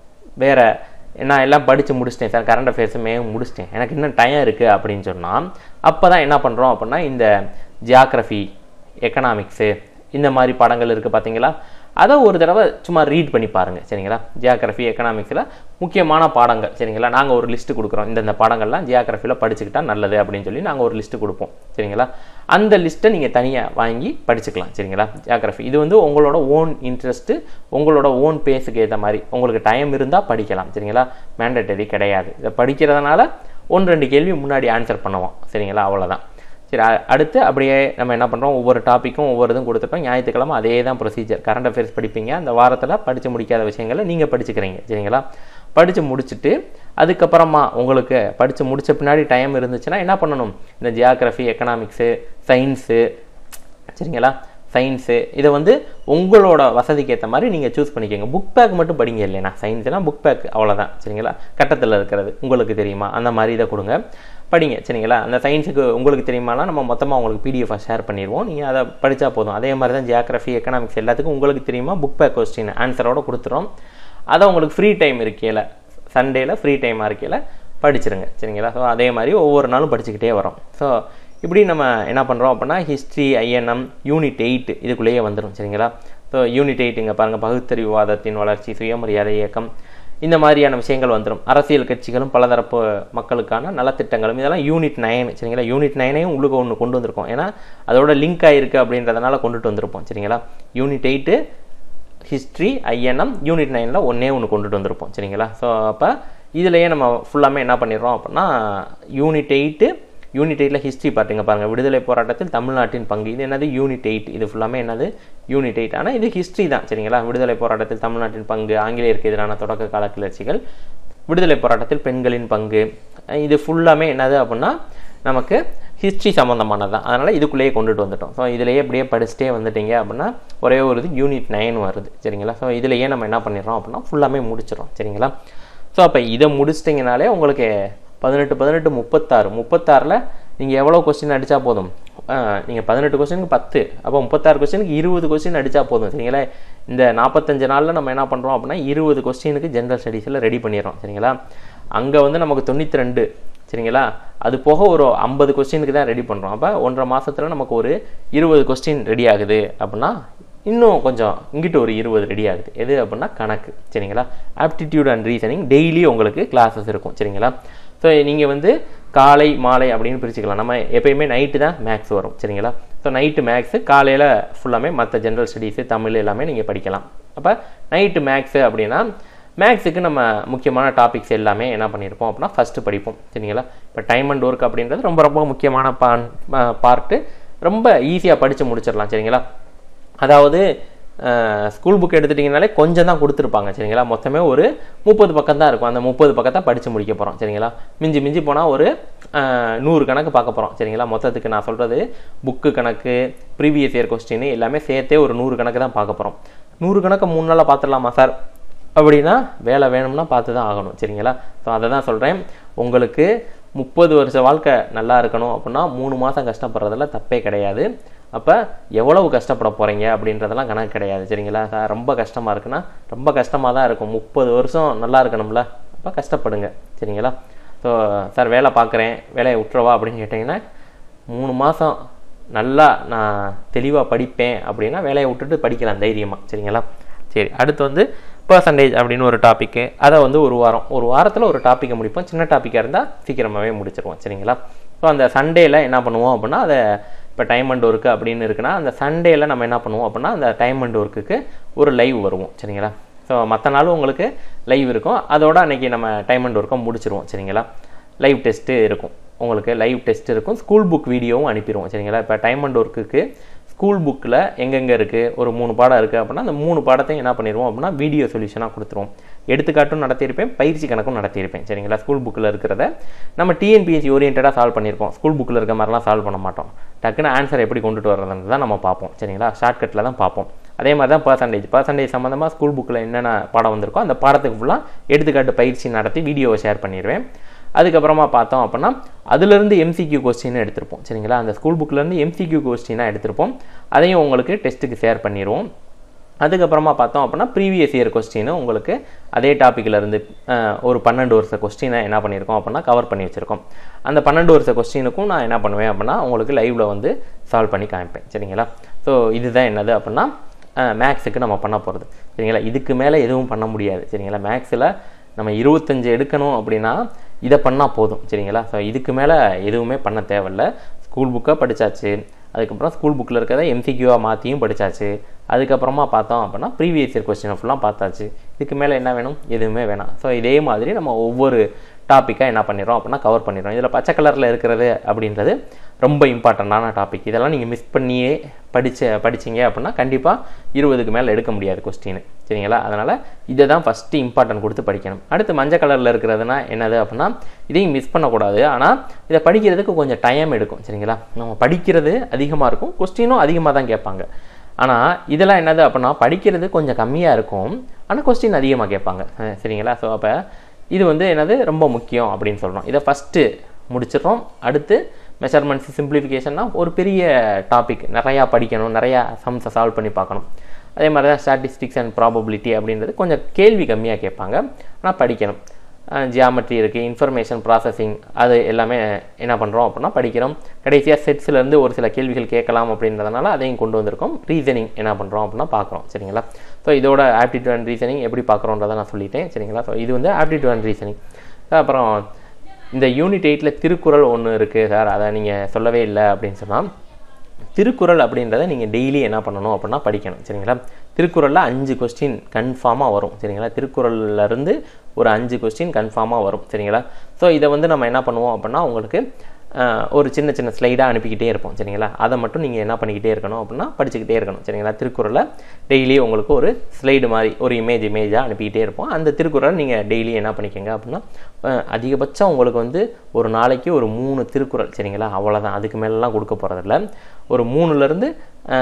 வேற நான் எல்லாம் படித்து முடிச்சிட்டேன் சார் கரண்ட் அஃபேர்ஸுமே முடிச்சிட்டேன் எனக்கு இன்னும் டைம் இருக்குது அப்படின்னு சொன்னால் அப்போ தான் என்ன பண்ணுறோம் அப்படின்னா இந்த ஜியாகிரஃபி எக்கனாமிக்ஸு இந்த மாதிரி பாடங்கள் இருக்குது பார்த்தீங்களா அதை ஒரு தடவை சும்மா ரீட் பண்ணி பாருங்கள் சரிங்களா ஜியாகிரஃபி எக்கனாமிக்ஸில் முக்கியமான பாடங்கள் சரிங்களா நாங்கள் ஒரு லிஸ்ட்டு கொடுக்குறோம் இந்தந்த பாடங்கள்லாம் ஜியாகிரஃபியில் படிச்சுக்கிட்டா நல்லது அப்படின்னு சொல்லி நாங்கள் ஒரு லிஸ்ட்டு கொடுப்போம் சரிங்களா அந்த லிஸ்ட்டை நீங்கள் தனியாக வாங்கி படிச்சுக்கலாம் சரிங்களா ஜியாகிரஃபி இது வந்து உங்களோட ஓன் இன்ட்ரெஸ்ட்டு உங்களோட ஓன் பேஸுக்கு ஏற்ற மாதிரி உங்களுக்கு டைம் இருந்தால் படிக்கலாம் சரிங்களா மேண்டட்டரி கிடையாது இதை படிக்கிறதுனால ஒன்று ரெண்டு கேள்வி முன்னாடி ஆன்சர் பண்ணுவோம் சரிங்களா அவ்வளோதான் சரி அ- அடுத்து அப்படியே நம்ம என்ன பண்ணுறோம் ஒவ்வொரு டாப்பிக்கும் ஒவ்வொரு இதுவும் கொடுத்துட்டோம் ஞாயிற்றுக்கிழமை அதே தான் ப்ரொசீஜர் கரண்ட் அஃபேர்ஸ் படிப்பீங்க அந்த வாரத்தில் படித்து முடிக்காத விஷயங்களை நீங்கள் படிச்சுக்கிறீங்க சரிங்களா படித்து முடிச்சுட்டு அதுக்கப்புறமா உங்களுக்கு படித்து முடிச்ச பின்னாடி டைம் இருந்துச்சுன்னா என்ன பண்ணணும் இந்த ஜியாகிரஃபி எக்கனாமிக்ஸு சயின்ஸு சரிங்களா சயின்ஸு இதை வந்து உங்களோட வசதிக்கு ஏற்ற மாதிரி நீங்கள் சூஸ் பண்ணிக்கோங்க புக் பேக் மட்டும் படிங்க இல்லைனா சயின்ஸ்னால் புக் பேக் அவ்வளோதான் சரிங்களா கட்டத்தில் இருக்கிறது உங்களுக்கு தெரியுமா அந்த மாதிரி இதை கொடுங்க படிங்க சரிங்களா அந்த சயின்ஸுக்கு உங்களுக்கு தெரியுமானா நம்ம மொத்தமாக உங்களுக்கு பிடிஎஃபாக ஷேர் பண்ணிடுவோம் நீங்கள் அதை படித்தா போதும் அதே மாதிரி தான் ஜியாகிரஃபி எக்கனாமிக்ஸ் எல்லாத்துக்கும் உங்களுக்கு தெரியுமா புக் பேக் கொஸ்டின் ஆன்சரோட கொடுத்துரும் அதை உங்களுக்கு ஃப்ரீ டைம் இருக்கையில் சண்டேல ஃப்ரீ டைமாக இருக்கையில் படிச்சிருங்க சரிங்களா ஸோ அதே மாதிரி ஒவ்வொரு நாளும் படிச்சுக்கிட்டே வரோம் ஸோ இப்படி நம்ம என்ன பண்ணுறோம் அப்படின்னா ஹிஸ்ட்ரி ஐஎன்எம் யூனிட் எயிட் இதுக்குள்ளேயே வந்துடும் சரிங்களா ஸோ யூனிட் எயிட் இங்கே பாருங்கள் பகுத்தறிவுவாதத்தின் வளர்ச்சி சுயமரியாதை இயக்கம் இந்த மாதிரியான விஷயங்கள் வந்துடும் அரசியல் கட்சிகளும் பலதரப்பு மக்களுக்கான நலத்திட்டங்களும் இதெல்லாம் யூனிட் நைன் சரிங்களா யூனிட் நைனையும் உள்ளுக்கு ஒன்று கொண்டு வந்திருக்கோம் ஏன்னா அதோட லிங்க் ஆயிருக்கு அப்படின்றதுனால கொண்டுட்டு வந்திருப்போம் சரிங்களா unit eight history INM unit நைனில் ஒன்றே ஒன்று கொண்டுட்டு வந்திருப்போம் சரிங்களா ஸோ அப்போ இதுலேயே நம்ம ஃபுல்லாமே என்ன பண்ணிடுறோம் அப்படின்னா யூனிட் எயிட்டு யூனிட் எயிட்டில் ஹிஸ்ட்ரி பார்த்தீங்க பாருங்கள் விடுதலை போராட்டத்தில் தமிழ்நாட்டின் பங்கு இது என்னது யூனிட் எயிட் இது ஃபுல்லாமே என்னது யூனிட் எயிட் ஆனால் இது ஹிஸ்ட்ரி தான் சரிங்களா விடுதலை போராட்டத்தில் தமிழ்நாட்டின் பங்கு ஆங்கிலேயருக்கு எதிரான தொடக்க கால கிளர்ச்சிகள் விடுதலை போராட்டத்தில் பெண்களின் பங்கு இது ஃபுல்லாமே என்னது அப்படின்னா நமக்கு ஹிஸ்ட்ரி சம்மந்தமானது தான் அதனால் இதுக்குள்ளேயே கொண்டுட்டு வந்துட்டோம் ஸோ இதுலேயே அப்படியே படிச்சுட்டே வந்துட்டீங்க அப்படின்னா ஒரே ஒரு இது யூனிட் நைன் வருது சரிங்களா ஸோ இதுலேயே நம்ம என்ன பண்ணிடுறோம் அப்படின்னா ஃபுல்லாமே முடிச்சிடும் சரிங்களா ஸோ அப்போ இதை முடிச்சிட்டிங்கனாலே உங்களுக்கு பதினெட்டு பதினெட்டு முப்பத்தாறு முப்பத்தாறில் நீங்கள் எவ்வளோ கொஸ்டின் அடித்தா போதும் நீங்கள் பதினெட்டு கொஸ்டினுக்கு பத்து அப்போ முப்பத்தாறு கொஸ்டினுக்கு இருபது கொஸ்டின் அடித்தா போதும் சரிங்களா இந்த நாற்பத்தஞ்சு நாளில் நம்ம என்ன பண்ணுறோம் அப்படின்னா இருபது கொஸ்டினுக்கு ஜென்ரல் ஸ்டடீஸில் ரெடி பண்ணிடுறோம் சரிங்களா அங்கே வந்து நமக்கு தொண்ணூற்றி ரெண்டு சரிங்களா அது போக ஒரு ஐம்பது கொஸ்டினுக்கு தான் ரெடி பண்ணுறோம் அப்போ ஒன்றரை மாதத்தில் நமக்கு ஒரு இருபது கொஸ்டின் ரெடி ஆகுது அப்படின்னா இன்னும் கொஞ்சம் இங்கிட்டு ஒரு இருபது ரெடி ஆகுது எது அப்படின்னா கணக்கு சரிங்களா ஆப்டிடியூட் அண்ட் ரீசனிங் டெய்லி உங்களுக்கு கிளாஸஸ் இருக்கும் சரிங்களா ஸோ நீங்கள் வந்து காலை மாலை அப்படின்னு பிரிச்சுக்கலாம் நம்ம எப்பயுமே நைட்டு தான் மேக்ஸ் வரும் சரிங்களா ஸோ நைட்டு மேக்ஸு காலையில் ஃபுல்லாமே மற்ற ஜென்ரல் ஸ்டடீஸு தமிழ் எல்லாமே நீங்கள் படிக்கலாம் அப்போ நைட்டு மேக்ஸு அப்படின்னா மேக்ஸுக்கு நம்ம முக்கியமான டாபிக்ஸ் எல்லாமே என்ன பண்ணியிருப்போம் அப்படின்னா ஃபஸ்ட்டு படிப்போம் சரிங்களா இப்போ டைம் அண்ட் ஒர்க் அப்படின்றது ரொம்ப ரொம்ப முக்கியமான பான் பார்ட்டு ரொம்ப ஈஸியாக படித்து முடிச்சிடலாம் சரிங்களா அதாவது ஸ்கூல் புக் எடுத்துட்டிங்கனாலே கொஞ்சம் தான் கொடுத்துருப்பாங்க சரிங்களா மொத்தமே ஒரு முப்பது பக்கம் தான் இருக்கும் அந்த முப்பது பக்கத்தை படித்து முடிக்க போகிறோம் சரிங்களா மிஞ்சி மிஞ்சி போனால் ஒரு அஹ், நூறு கணக்கு பார்க்க போகிறோம் சரிங்களா மொத்தத்துக்கு நான் சொல்கிறது புக்கு கணக்கு ப்ரீவியஸ் இயர் கொஸ்டின் எல்லாமே சேர்த்தே ஒரு நூறு கணக்கு தான் பார்க்க போகிறோம் நூறு கணக்கு மூணு நாளில் பார்த்துடலாமா சார் அப்படின்னா வேலை வேணும்னா பார்த்து தான் ஆகணும் சரிங்களா ஸோ அதை தான் சொல்கிறேன் உங்களுக்கு முப்பது வருஷ வாழ்க்கை நல்லா இருக்கணும் அப்படின்னா மூணு மாதம் கஷ்டப்படுறதுல தப்பே கிடையாது அப்போ எவ்வளவு கஷ்டப்பட போகிறீங்க அப்படின்றதெல்லாம் கணக்கு கிடையாது சரிங்களா சார் ரொம்ப கஷ்டமாக இருக்குன்னா ரொம்ப கஷ்டமாக தான் இருக்கும் முப்பது வருஷம் நல்லா இருக்கணும்ல அப்போ கஷ்டப்படுங்க சரிங்களா ஸோ சார் வேலை பார்க்குறேன் வேலையை விட்டுறவா அப்படின்னு கேட்டிங்கன்னா மூணு மாதம் நல்லா நான் தெளிவாக படிப்பேன் அப்படின்னா வேலையை விட்டுட்டு படிக்கலாம் தைரியமாக சரிங்களா சரி அடுத்து வந்து பர்சன்டேஜ் அப்படின்னு ஒரு டாப்பிக்கு அதை வந்து ஒரு வாரம் ஒரு வாரத்தில் ஒரு டாப்பிக்கை முடிப்போம் சின்ன டாப்பிக்காக இருந்தால் சீக்கிரமாகவே முடிச்சிருவோம் சரிங்களா ஸோ அந்த சண்டேயில் என்ன பண்ணுவோம் அப்படின்னா அதை இப்போ டைம் அண்ட் ஒர்க்கு அப்படின்னு இருக்குன்னா அந்த சண்டேயில் நம்ம என்ன பண்ணுவோம் அப்படின்னா அந்த டைம் அண்ட் ஒர்க்குக்கு ஒரு லைவ் வருவோம் சரிங்களா ஸோ மற்ற நாளும் உங்களுக்கு லைவ் இருக்கும் அதோட அன்றைக்கி நம்ம டைம் அண்ட் ஒர்க்கை முடிச்சிருவோம் சரிங்களா லைவ் டெஸ்ட்டு இருக்கும் உங்களுக்கு லைவ் டெஸ்ட் இருக்கும் ஸ்கூல் புக் வீடியோவும் அனுப்பிடுவோம் சரிங்களா இப்போ டைம் அண்ட் ஒர்க்குக்கு ஸ்கூல் புக்கில் எங்கெங்கே இருக்குது ஒரு மூணு பாடம் இருக்குது அப்படின்னா அந்த மூணு பாடத்தையும் என்ன பண்ணிடுவோம் அப்படின்னா வீடியோ சொல்யூஷனாக கொடுத்துருவோம் எடுத்துக்காட்டும் நடத்தியிருப்பேன் பயிற்சி கணக்கும் நடத்தியிருப்பேன் சரிங்களா ஸ்கூல் புக்கில் இருக்கிறத நம்ம டிஎன்பிஎஸ்சி ஓரியன்டாக சால்வ் பண்ணியிருப்போம் ஸ்கூல் புக்கில் இருக்க மாதிரிலாம் சால்வ் பண்ண மாட்டோம் டக்குன்னு ஆன்சர் எப்படி கொண்டுட்டு வர்றதுன்னு தான் நம்ம பார்ப்போம் சரிங்களா ஷார்ட்கட்டில் தான் பார்ப்போம் அதே மாதிரி தான் பர்சன்டேஜ் பர்சன்டேஜ் சம்மந்தமாக ஸ்கூல் புக்கில் என்னென்ன பாடம் வந்திருக்கோ அந்த பாடத்துக்கு ஃபுல்லாக எடுத்துக்காட்டு பயிற்சி நடத்தி வீடியோவை ஷேர் பண்ணிடுவேன் அதுக்கப்புறமா பார்த்தோம் அப்படின்னா அதுலேருந்து எம்சிக்யூ கொஸ்டின் எடுத்திருப்போம் சரிங்களா அந்த ஸ்கூல் புக்லேருந்து எம்சிக்யூ கொஸ்டினாக எடுத்திருப்போம் அதையும் உங்களுக்கு டெஸ்ட்டுக்கு ஷேர் பண்ணிடுவோம் அதுக்கப்புறமா பார்த்தோம் அப்படின்னா ப்ரீவியஸ் இயர் கொஸ்டின் உங்களுக்கு அதே டாப்பிக்கில் இருந்து ஒரு பன்னெண்டு வருஷ கொஸ்டினை என்ன பண்ணியிருக்கோம் அப்படின்னா கவர் பண்ணி வச்சுருக்கோம் அந்த பன்னெண்டு வருஷ கொஸ்டினுக்கும் நான் என்ன பண்ணுவேன் அப்படின்னா உங்களுக்கு லைவில் வந்து சால்வ் பண்ணி காமிப்பேன் சரிங்களா ஸோ இதுதான் என்னது அப்படின்னா மேக்ஸுக்கு நம்ம பண்ண போகிறது சரிங்களா இதுக்கு மேலே எதுவும் பண்ண முடியாது சரிங்களா மேக்ஸில் நம்ம இருபத்தஞ்சு எடுக்கணும் அப்படின்னா இதை பண்ணால் போதும் சரிங்களா ஸோ இதுக்கு மேலே எதுவுமே பண்ண தேவையில்ல ஸ்கூல் புக்காக படித்தாச்சு அதுக்கப்புறம் ஸ்கூல் புக்கில் இருக்கிறத எம்சிக்யூவாக மாற்றியும் படித்தாச்சு அதுக்கப்புறமா பார்த்தோம் அப்படின்னா ப்ரீவியஸ் இயர் கொஸ்டினை ஃபுல்லாக பார்த்தாச்சு இதுக்கு மேலே என்ன வேணும் எதுவுமே வேணாம் ஸோ இதே மாதிரி நம்ம ஒவ்வொரு டாப்பிக்காக என்ன பண்ணிடுறோம் அப்படின்னா கவர் பண்ணிடுறோம் இதில் பச்சை கலரில் இருக்கிறது அப்படின்றது ரொம்ப இம்பார்ட்டண்ட்டான டாபிக் இதெல்லாம் நீங்கள் மிஸ் பண்ணியே படிச்ச படிச்சீங்க அப்படின்னா கண்டிப்பாக இருபதுக்கு மேலே எடுக்க முடியாது கொஸ்டின் சரிங்களா அதனால் இதை தான் ஃபஸ்ட்டு இம்பார்ட்டன்ட் கொடுத்து படிக்கணும் அடுத்து மஞ்சள் கலரில் இருக்கிறதுனா என்னது அப்படின்னா இதையும் மிஸ் பண்ணக்கூடாது ஆனால் இதை படிக்கிறதுக்கு கொஞ்சம் டைம் எடுக்கும் சரிங்களா நம்ம படிக்கிறது அதிகமாக இருக்கும் கொஸ்டினும் அதிகமாக தான் கேட்பாங்க ஆனால் இதெல்லாம் என்னது அப்படின்னா படிக்கிறது கொஞ்சம் கம்மியாக இருக்கும் ஆனால் கொஸ்டின் அதிகமாக கேட்பாங்க அஹ் சரிங்களா ஸோ அப்போ இது வந்து என்னது ரொம்ப முக்கியம் அப்படின்னு சொல்கிறோம் இதை ஃபஸ்ட்டு முடிச்சிடுறோம் அடுத்து மெஷர்மெண்ட்ஸ் சிம்பிளிஃபிகேஷன்னா ஒரு பெரிய டாபிக் நிறையா படிக்கணும் நிறையா சம்ஸை சால்வ் பண்ணி பார்க்கணும் அதே மாதிரி தான் ஸ்டாட்டிஸ்டிக்ஸ் அண்ட் ப்ராபபிலிட்டி அப்படின்றது கொஞ்சம் கேள்வி கம்மியாக கேட்பாங்க ஆனால் படிக்கணும் ஜியாமெட்ரி இருக்குது இன்ஃபர்மேஷன் ப்ராசஸிங் அது எல்லாமே என்ன பண்ணுறோம் அப்படின்னா படிக்கிறோம் கடைசியாக செட்ஸ்லேருந்து ஒரு சில கேள்விகள் கேட்கலாம் அப்படின்றதுனால அதையும் கொண்டு வந்திருக்கோம் ரீசனிங் என்ன பண்ணுறோம் அப்படின்னா பார்க்குறோம் சரிங்களா ஸோ இதோட ஆப்டிடியூட் அண்ட் ரீசனிங் எப்படி பார்க்குறோன்றதை நான் சொல்லிட்டேன் சரிங்களா ஸோ இது வந்து ஆப்டிடியூட் அண்ட் ரீசனிங் அப்புறம் இந்த யூனிட் எயிட்டில் திருக்குறள் ஒன்று இருக்குது சார் அதை நீங்கள் சொல்லவே இல்லை அப்படின்னு சொன்னால் திருக்குறள் அப்படின்றத நீங்கள் டெய்லி என்ன பண்ணணும் அப்படின்னா படிக்கணும் சரிங்களா திருக்குறளில் அஞ்சு கொஸ்டின் கன்ஃபார்மாக வரும் சரிங்களா திருக்குறள்ல இருந்து ஒரு அஞ்சு கொஸ்டின் கன்ஃபார்மாக வரும் சரிங்களா ஸோ இதை வந்து நம்ம என்ன பண்ணுவோம் அப்படின்னா உங்களுக்கு ஆஹ், ஒரு சின்ன சின்ன ஸ்லைடாக அனுப்பிக்கிட்டே இருப்போம் சரிங்களா அதை மட்டும் நீங்கள் என்ன பண்ணிக்கிட்டே இருக்கணும் அப்படின்னா படிச்சுக்கிட்டே இருக்கணும் சரிங்களா திருக்குறளை டெய்லி உங்களுக்கு ஒரு ஸ்லைடு மாதிரி ஒரு இமேஜ் இமேஜாக அனுப்பிக்கிட்டே இருப்போம் அந்த திருக்குறளை நீங்கள் டெய்லி என்ன பண்ணிக்கோங்க அப்படின்னா ஆஹ், அதிகபட்சம் உங்களுக்கு வந்து ஒரு நாளைக்கு ஒரு மூணு திருக்குறள் சரிங்களா அவ்வளோதான் அதுக்கு மேலெலாம் கொடுக்க போகிறதில்ல ஒரு மூணுலேருந்து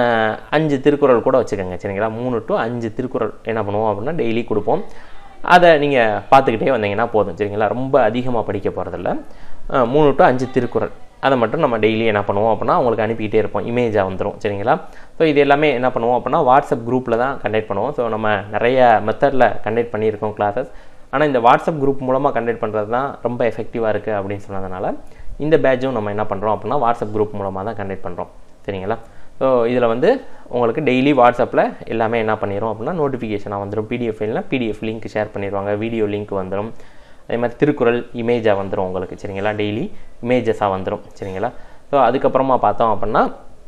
அஞ்சு திருக்குறள் கூட வச்சுக்கோங்க சரிங்களா மூணு டு அஞ்சு திருக்குறள் என்ன பண்ணுவோம் அப்படின்னா டெய்லி கொடுப்போம் அதை நீங்கள் பார்த்துக்கிட்டே வந்தீங்கன்னா போதும் சரிங்களா ரொம்ப அதிகமாக படிக்க போகிறதில்ல மூணு டு அஞ்சு திருக்குறள் அதை மட்டும் நம்ம டெய்லி என்ன பண்ணுவோம் அப்படின்னா உங்களுக்கு அனுப்பிக்கிட்டே இருப்போம் இமேஜாக வந்துடும் சரிங்களா ஸோ இது எல்லாமே என்ன பண்ணுவோம் அப்படின்னா வாட்ஸ்அப் குரூப்பில் தான் கண்டக்ட் பண்ணுவோம் ஸோ நம்ம நிறைய மெத்தடில் கண்டக்ட் பண்ணியிருக்கோம் கிளாஸஸ் ஆனால் இந்த வாட்ஸ்அப் குரூப் மூலமாக கண்டக்ட் பண்ணுறது தான் ரொம்ப எஃபெக்டிவாக இருக்குது அப்படின்னு சொன்னதுனால இந்த பேட்சும் நம்ம என்ன பண்ணுறோம் அப்படின்னா வாட்ஸ்அப் குரூப் மூலமாக தான் கண்டக்ட் பண்ணுறோம் சரிங்களா ஸோ இதில் வந்து உங்களுக்கு டெய்லி வாட்ஸ்அப்பில் எல்லாமே என்ன பண்ணிடும் அப்படின்னா நோட்டிஃபிகேஷனாக வந்துடும் பிடிஎஃப் இல்லைனா பிடிஎஃப் லிங்க் ஷேர் பண்ணிடுவாங்க வீடியோ லிங்க் வந்துடும் அதே மாதிரி திருக்குறள் இமேஜாக வந்துடும் உங்களுக்கு சரிங்களா டெய்லி இமேஜஸாக வந்துடும் சரிங்களா ஸோ அதுக்கப்புறமா பார்த்தோம் அப்படின்னா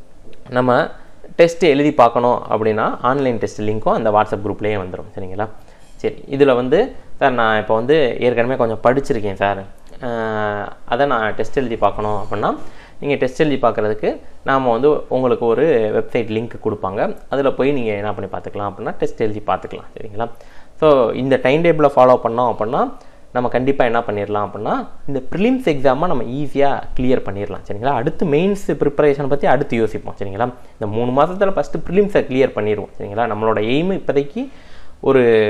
நம்ம டெஸ்ட் எழுதி பார்க்கணும் அப்படின்னா ஆன்லைன் டெஸ்ட் லிங்க்கும் அந்த வாட்ஸ்அப் குரூப்லேயே வந்துடும் சரிங்களா சரி இதில் வந்து சார் நான் இப்போ வந்து ஏற்கனவே கொஞ்சம் படிச்சிருக்கேன் சார் அஹ், அதை நான் டெஸ்ட் எழுதி பார்க்கணும் அப்படின்னா நீங்கள் டெஸ்ட் எழுதி பார்க்குறதுக்கு நாம் வந்து உங்களுக்கு ஒரு வெப்சைட் லிங்க் கொடுப்பாங்க அதில் போய் நீங்கள் என்ன பண்ணி பார்த்துக்கலாம் அப்படின்னா டெஸ்ட் எழுதி பார்த்துக்கலாம் சரிங்களா ஸோ இந்த டைம் டேபிளை ஃபாலோ பண்ணோம் அப்படின்னா நம்ம கண்டிப்பாக என்ன பண்ணிடலாம் அப்படின்னா இந்த ப்ரிலிம்ஸ் எக்ஸாமை நம்ம ஈஸியாக கிளியர் பண்ணிடலாம் சரிங்களா அடுத்து மெயின்ஸ் ப்ரிப்பரேஷன் பற்றி அடுத்து யோசிப்போம் சரிங்களா இந்த மூணு மாதத்தில் ஃபஸ்ட்டு ப்ரிலிம்ஸை கிளியர் பண்ணிடுவோம் சரிங்களா நம்மளோட எய்ம் இப்போதைக்கு ஒரு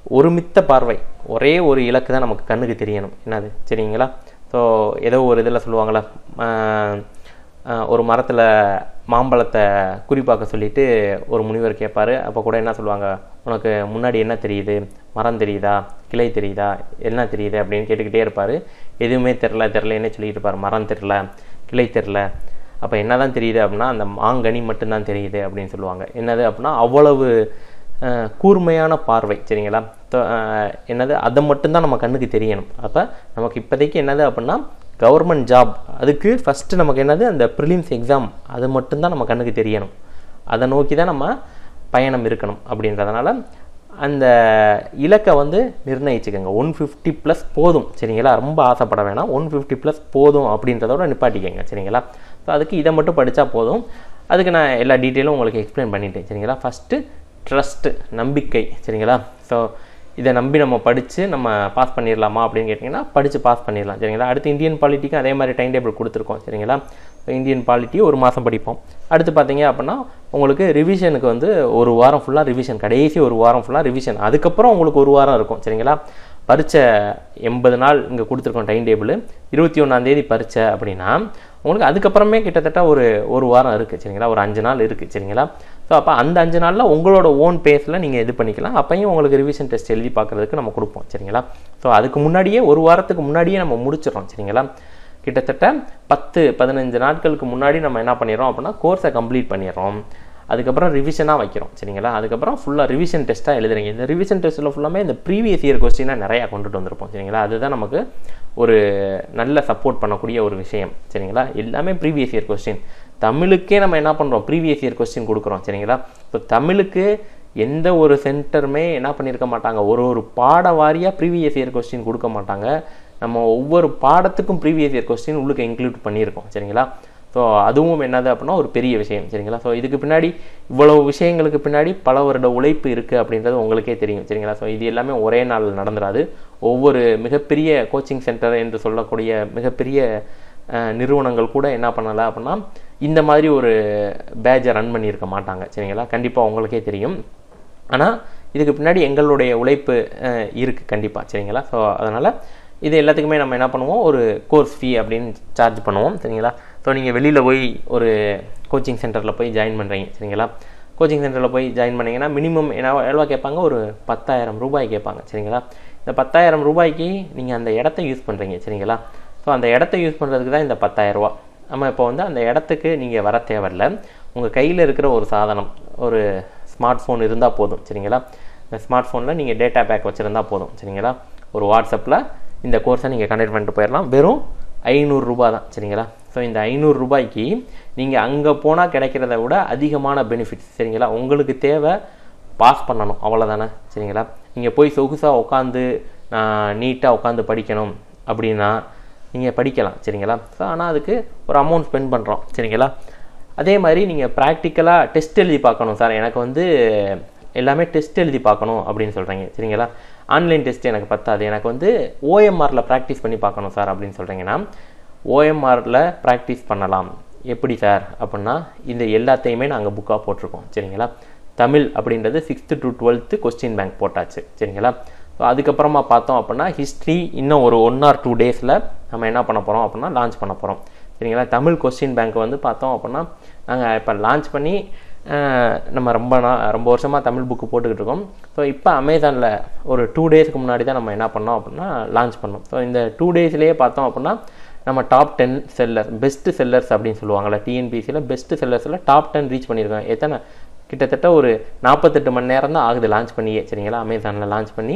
ஒருமித்த பார்வை ஒரே ஒரு இலக்கு தான் நமக்கு கண்ணுக்கு தெரியணும் என்னது சரிங்களா ஸோ ஏதோ ஒரு இதில் சொல்லுவாங்களா ஆஹ், ஆஹ், ஒரு மரத்தில் மாம்பழத்தை குறிப்பாக்க சொல்லிட்டு ஒரு முனிவர் கேட்பாரு அப்போ கூட என்ன சொல்லுவாங்க உனக்கு முன்னாடி என்ன தெரியுது மரம் தெரியுதா கிளை தெரியுதா என்ன தெரியுது அப்படின்னு கேட்டுக்கிட்டே இருப்பார் எதுவுமே தெரில தெரிலன்னு சொல்லிட்டு இருப்பார் மரம் தெரில கிளை தெரில அப்போ என்னதான் தெரியுது அப்படின்னா அந்த மாங்கனி மட்டும்தான் தெரியுது அப்படின்னு சொல்லுவாங்க என்னது அப்படின்னா அவ்வளவு அஹ், கூர்மையான பார்வை சரிங்களா தொ- அஹ், என்னது அதை மட்டும்தான் நம்ம கண்ணுக்கு தெரியணும் அப்போ நமக்கு இப்போதைக்கு என்னது அப்படின்னா கவர்மெண்ட் ஜாப் அதுக்கு ஃபஸ்ட்டு நமக்கு என்னது அந்த ப்ரிலிம்ஸ் எக்ஸாம் அது மட்டும்தான் நம்ம கண்ணுக்கு தெரியணும் அதை நோக்கி தான் நம்ம பயணம் இருக்கணும் அப்படின்றதுனால அந்த இலக்கை வந்து நிர்ணயிச்சுக்கோங்க ஒன் ஃபிஃப்டி ப்ளஸ் போதும் சரிங்களா ரொம்ப ஆசைப்பட வேணாம் ஒன் ஃபிஃப்டி ப்ளஸ் போதும் அப்படின்றதோட நிப்பாட்டிக்கங்க சரிங்களா ஸோ அதுக்கு இதை மட்டும் படித்தா போதும் அதுக்கு நான் எல்லா டீட்டெயிலும் உங்களுக்கு எக்ஸ்பிளைன் பண்ணிட்டேன் சரிங்களா ஃபஸ்ட்டு ட்ரஸ்ட்டு நம்பிக்கை சரிங்களா ஸோ இதை நம்பி நம்ம படித்து நம்ம பாஸ் பண்ணிடலாமா அப்படின்னு கேட்டிங்கன்னா படித்து பாஸ் பண்ணிடலாம் சரிங்களா அடுத்து இந்தியன் பாலிட்டிக்கும் அதே மாதிரி டைம் டேபிள் கொடுத்துருக்கோம் சரிங்களா ஸோ இந்தியன் பாலிட்டி ஒரு மாதம் படிப்போம் அடுத்து பார்த்தீங்க அப்படின்னா உங்களுக்கு ரிவிஷனுக்கு வந்து ஒரு வாரம் ஃபுல்லாக ரிவிஷன் கடைசி ஒரு வாரம் ஃபுல்லாக ரிவிஷன் அதுக்கப்புறம் உங்களுக்கு ஒரு வாரம் இருக்கும் சரிங்களா பரீட்சை எண்பது நாள் இங்கே கொடுத்துருக்கோம் டைம் டேபிள் இருபத்தி ஒன்றாந்தேதி பரீட்சை அப்படின்னா உங்களுக்கு அதுக்கப்புறமே கிட்டத்தட்ட ஒரு ஒரு வாரம் இருக்குது சரிங்களா ஒரு அஞ்சு நாள் இருக்குது சரிங்களா ஸோ அப்போ அந்த அஞ்சு நாளில் உங்களோட ஓன் பேஸில் நீங்கள் இது பண்ணிக்கலாம் அப்பையும் உங்களுக்கு ரிவிஷன் டெஸ்ட் எழுதி பார்க்குறதுக்கு நம்ம கொடுப்போம் சரிங்களா ஸோ அதுக்கு முன்னாடியே ஒரு வாரத்துக்கு முன்னாடியே நம்ம முடிச்சிடறோம் சரிங்களா கிட்டத்தட்ட பத்து பதினஞ்சு நாட்களுக்கு முன்னாடி நம்ம என்ன பண்ணிடுறோம் அப்படின்னா கோர்ஸை கம்ப்ளீட் பண்ணிடுறோம் அதுக்கப்புறம் ரிவிஷனாக வைக்கிறோம் சரிங்களா அதுக்கப்புறம் ஃபுல்லாக ரிவிஷன் டெஸ்ட்டாக எழுதுறீங்க இந்த ரிவிஷன் டெஸ்ட்டில் ஃபுல்லாமே இந்த ப்ரீவியஸ் இயர் கொஸ்டினாக நிறையா கொண்டுட்டு வந்திருப்போம் சரிங்களா அதுதான் நமக்கு ஒரு நல்ல சப்போர்ட் பண்ணக்கூடிய ஒரு விஷயம் சரிங்களா எல்லாமே ப்ரீவியஸ் இயர் கொஸ்டின் தமிழுக்கே நம்ம என்ன பண்ணுறோம் ப்ரீவியஸ் இயர் கொஸ்டின் கொடுக்குறோம் சரிங்களா ஸோ தமிழுக்கு எந்த ஒரு சென்டருமே என்ன பண்ணியிருக்க மாட்டாங்க ஒரு ஒரு பாட வாரியாக ப்ரீவியஸ் இயர் கொஸ்டின் கொடுக்க மாட்டாங்க நம்ம ஒவ்வொரு பாடத்துக்கும் ப்ரீவியஸ் இயர் கொஸ்டின் உள்ளுக்கு இன்க்ளூட் பண்ணியிருக்கோம் சரிங்களா ஸோ அதுவும் என்னது அப்படின்னா ஒரு பெரிய விஷயம் சரிங்களா ஸோ இதுக்கு பின்னாடி இவ்வளவு விஷயங்களுக்கு பின்னாடி பல வருட உழைப்பு இருக்குது அப்படின்றது உங்களுக்கே தெரியும் சரிங்களா ஸோ இது எல்லாமே ஒரே நாள் நடந்துராது ஒவ்வொரு மிகப்பெரிய கோச்சிங் சென்டர் என்று சொல்லக்கூடிய மிகப்பெரிய அஹ், நிறுவனங்கள் கூட என்ன பண்ணலை அப்படின்னா இந்த மாதிரி ஒரு பேட்சை ரன் பண்ணியிருக்க மாட்டாங்க சரிங்களா கண்டிப்பாக உங்களுக்கே தெரியும் ஆனால் இதுக்கு பின்னாடி எங்களுடைய உழைப்பு இருக்குது கண்டிப்பாக சரிங்களா ஸோ அதனால் இது எல்லாத்துக்குமே நம்ம என்ன பண்ணுவோம் ஒரு கோர்ஸ் ஃபீ அப்படின்னு சார்ஜ் பண்ணுவோம் சரிங்களா ஸோ நீங்கள் வெளியில் போய் ஒரு கோச்சிங் சென்டரில் போய் ஜாயின் பண்ணுறீங்க சரிங்களா கோச்சிங் சென்டரில் போய் ஜாயின் பண்ணீங்கன்னா மினிமம் என்ன எவ்வளோ கேட்பாங்க ஒரு பத்தாயிரம் ரூபாய் கேட்பாங்க சரிங்களா இந்த பத்தாயிரம் ரூபாய்க்கு நீங்கள் அந்த இடத்த யூஸ் பண்ணுறீங்க சரிங்களா ஸோ அந்த இடத்த யூஸ் பண்ணுறதுக்கு தான் இந்த 10000 ரூபா நம்ம இப்போ வந்து அந்த இடத்துக்கு நீங்கள் வர தேவையில்ல உங்கள் கையில் இருக்கிற ஒரு சாதனம் ஒரு ஸ்மார்ட் ஃபோன் இருந்தால் போதும் சரிங்களா இந்த ஸ்மார்ட் ஃபோனில் நீங்கள் டேட்டா பேக் வச்சுருந்தா போதும் சரிங்களா ஒரு வாட்ஸ்அப்பில் இந்த கோர்ஸை நீங்கள் கண்டக்ட் பண்ணிட்டு போயிடலாம் வெறும் ஐநூறுரூபா தான் சரிங்களா ஸோ இந்த ஐநூறு ரூபாய்க்கு நீங்கள் அங்கே போனால் கிடைக்கிறத விட அதிகமான பெனிஃபிட்ஸ் சரிங்களா உங்களுக்கு தேவை பாஸ் பண்ணணும் அவ்வளோதானே சரிங்களா நீங்கள் போய் சொகுசாக உட்காந்து நான் நீட்டாக உட்காந்து படிக்கணும் அப்படின்னா நீங்கள் படிக்கலாம் சரிங்களா ஸோ ஆனால் அதுக்கு ஒரு அமௌண்ட் ஸ்பெண்ட் பண்ணுறோம் சரிங்களா அதே மாதிரி நீங்கள் ப்ராக்டிக்கலாக டெஸ்ட் எழுதி பார்க்கணும் சார் எனக்கு வந்து எல்லாமே டெஸ்ட் எழுதி பார்க்கணும் அப்படின்னு சொல்கிறீங்க சரிங்களா ஆன்லைன் டெஸ்ட் எனக்கு பத்தாது எனக்கு வந்து ஓஎம்ஆரில் ப்ராக்டிஸ் பண்ணி பார்க்கணும் சார் அப்படின்னு சொல்கிறீங்கன்னா ஓஎம்ஆரில் ப்ராக்டிஸ் பண்ணலாம் எப்படி சார் அப்படின்னா இந்த எல்லாத்தையுமே நாங்கள் புக்காக போட்டிருக்கோம் சரிங்களா தமிழ் அப்படின்றது sixth to twelfth question bank போட்டாச்சு சரிங்களா ஸோ அதுக்கப்புறமா பார்த்தோம் அப்படின்னா ஹிஸ்ட்ரி இன்னும் ஒரு ஒன் ஆர் டூ டேஸில் நம்ம என்ன பண்ண போகிறோம் அப்படின்னா லான்ச் பண்ண போகிறோம் சரிங்களா தமிழ் கொஸ்டின் பேங்க் வந்து பார்த்தோம் அப்படின்னா நாங்கள் இப்போ லான்ச் பண்ணி அஹ், நம்ம ரொம்ப நாள் ரொம்ப வருஷமாக தமிழ் புக்கு போட்டுக்கிட்டு இருக்கோம் ஸோ இப்போ அமேசானில் ஒரு டூ டேஸ்க்கு முன்னாடி தான் நம்ம என்ன பண்ணோம் அப்படின்னா லான்ச் பண்ணோம் ஸோ இந்த டூ டேஸ்லேயே பார்த்தோம் அப்படின்னா நம்ம top ten seller best sellers அப்படின்னு சொல்லுவாங்கள்ல டிஎன்பிசியில் பெஸ்ட் செல்லர்ஸில் டாப் டென் ரீச் பண்ணியிருக்காங்க எத்தனை கிட்டத்தட்ட ஒரு நாற்பத்தெட்டு மணி நேரம் தான் ஆகுது லான்ச் பண்ணியே சரிங்களா அமேசானில் லான்ச் பண்ணி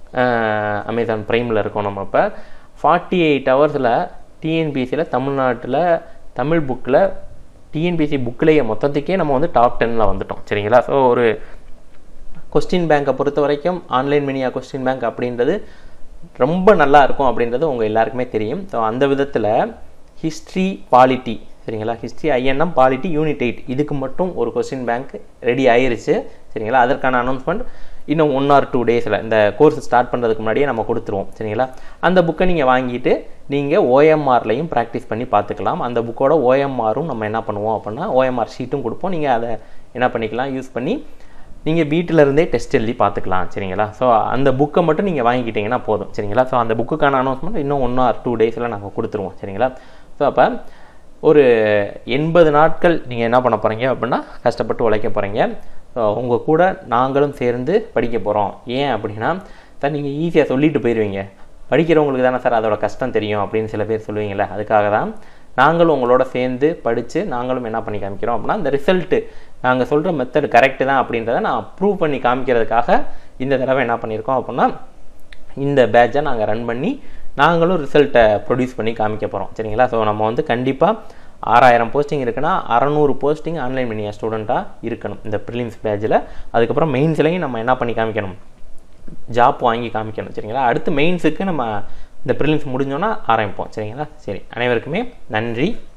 அமேசான் ப்ரைமில் இருக்கோம் நம்ம இப்போ ஃபார்ட்டி எயிட் ஹவர்ஸில் டிஎன்பிசியில் தமிழ்நாட்டில் தமிழ் புக்கில் டிஎன்பிசி புக்கிலேயே மொத்தத்துக்கே நம்ம வந்து டாப் டென்னில் வந்துட்டோம் சரிங்களா ஸோ ஒரு கொஸ்டின் பேங்கை பொறுத்த வரைக்கும் ஆன்லைன் மினியா கொஸ்டின் பேங்க் அப்படின்றது ரொம்ப நல்லா இருக்கும் அப்படின்றது உங்கள் எல்லாருக்குமே தெரியும் ஸோ அந்த விதத்தில் ஹிஸ்ட்ரி பாலிட்டி சரிங்களா history INM polity unit eight இதுக்கு மட்டும் ஒரு கொஸ்டின் பேங்க் ரெடி ஆயிருச்சு சரிங்களா அதற்கான அனௌன்ஸ்மெண்ட் இன்னும் ஒன் ஆர் டூ டேஸில் இந்த கோர்ஸ் ஸ்டார்ட் பண்ணுறதுக்கு முன்னாடியே நம்ம கொடுத்துருவோம் சரிங்களா அந்த புக்கை நீங்கள் வாங்கிட்டு நீங்கள் ஓஎம்ஆர்லையும் ப்ராக்டிஸ் பண்ணி பார்த்துக்கலாம் அந்த புக்கோட ஓஎம்ஆரும் நம்ம என்ன பண்ணுவோம் அப்படின்னா ஓஎம்ஆர் ஷீட்டும் கொடுப்போம் நீங்கள் அதை என்ன பண்ணிக்கலாம் யூஸ் பண்ணி நீங்கள் வீட்டில் இருந்தே டெஸ்ட் எழுதி பார்த்துக்கலாம் சரிங்களா ஸோ அந்த புக்கை மட்டும் நீங்கள் வாங்கிக்கிட்டீங்கன்னா போதும் சரிங்களா ஸோ அந்த புக்குக்கான அனௌன்ஸ்மெண்ட் இன்னும் ஒன் ஆர் டூ டேஸில் நாங்கள் கொடுத்துருவோம் சரிங்களா ஸோ அப்போ ஒரு எண்பது நாட்கள் நீங்கள் என்ன பண்ண போகிறீங்க அப்படின்னா கஷ்டப்பட்டு உழைக்க போகிறீங்க ஸோ உங்கள் கூட நாங்களும் சேர்ந்து படிக்க போகிறோம் ஏன் அப்படின்னா சார் நீங்கள் ஈஸியாக சொல்லிட்டு போயிடுவீங்க படிக்கிறவங்களுக்கு தானே சார் அதோட கஷ்டம் தெரியும் அப்படின்னு சில பேர் சொல்லுவீங்களே அதுக்காக தான் நாங்களும் உங்களோட சேர்ந்து படித்து நாங்களும் என்ன பண்ணி காமிக்கிறோம் அப்படின்னா இந்த ரிசல்ட்டு நாங்கள் சொல்கிற மெத்தட் கரெக்டு தான் அப்படின்றத நான் ப்ரூவ் பண்ணி காமிக்கிறதுக்காக இந்த தடவை என்ன பண்ணியிருக்கோம் அப்படின்னா இந்த பேட்சை நாங்கள் ரன் பண்ணி நாங்களும் ரிசல்ட்டை ப்ரொடியூஸ் பண்ணி காமிக்க போகிறோம் சரிங்களா ஸோ நம்ம வந்து கண்டிப்பாக ஆறாயிரம் போஸ்டிங் இருக்குன்னா அறநூறு போஸ்டிங் ஆன்லைன் மீடியா ஸ்டூடெண்ட்டாக இருக்கணும் இந்த ப்ரிலிம்ஸ் பேட்சில் அதுக்கப்புறம் மெயின்ஸ்லையும் நம்ம என்ன பண்ணி காமிக்கணும் ஜாப் வாங்கி காமிக்கணும் சரிங்களா அடுத்து மெயின்ஸுக்கு நம்ம இந்த ப்ரிலிம்ஸ் முடிஞ்சோன்னா ஆரம்பிப்போம் சரிங்களா சரி அனைவருக்குமே நன்றி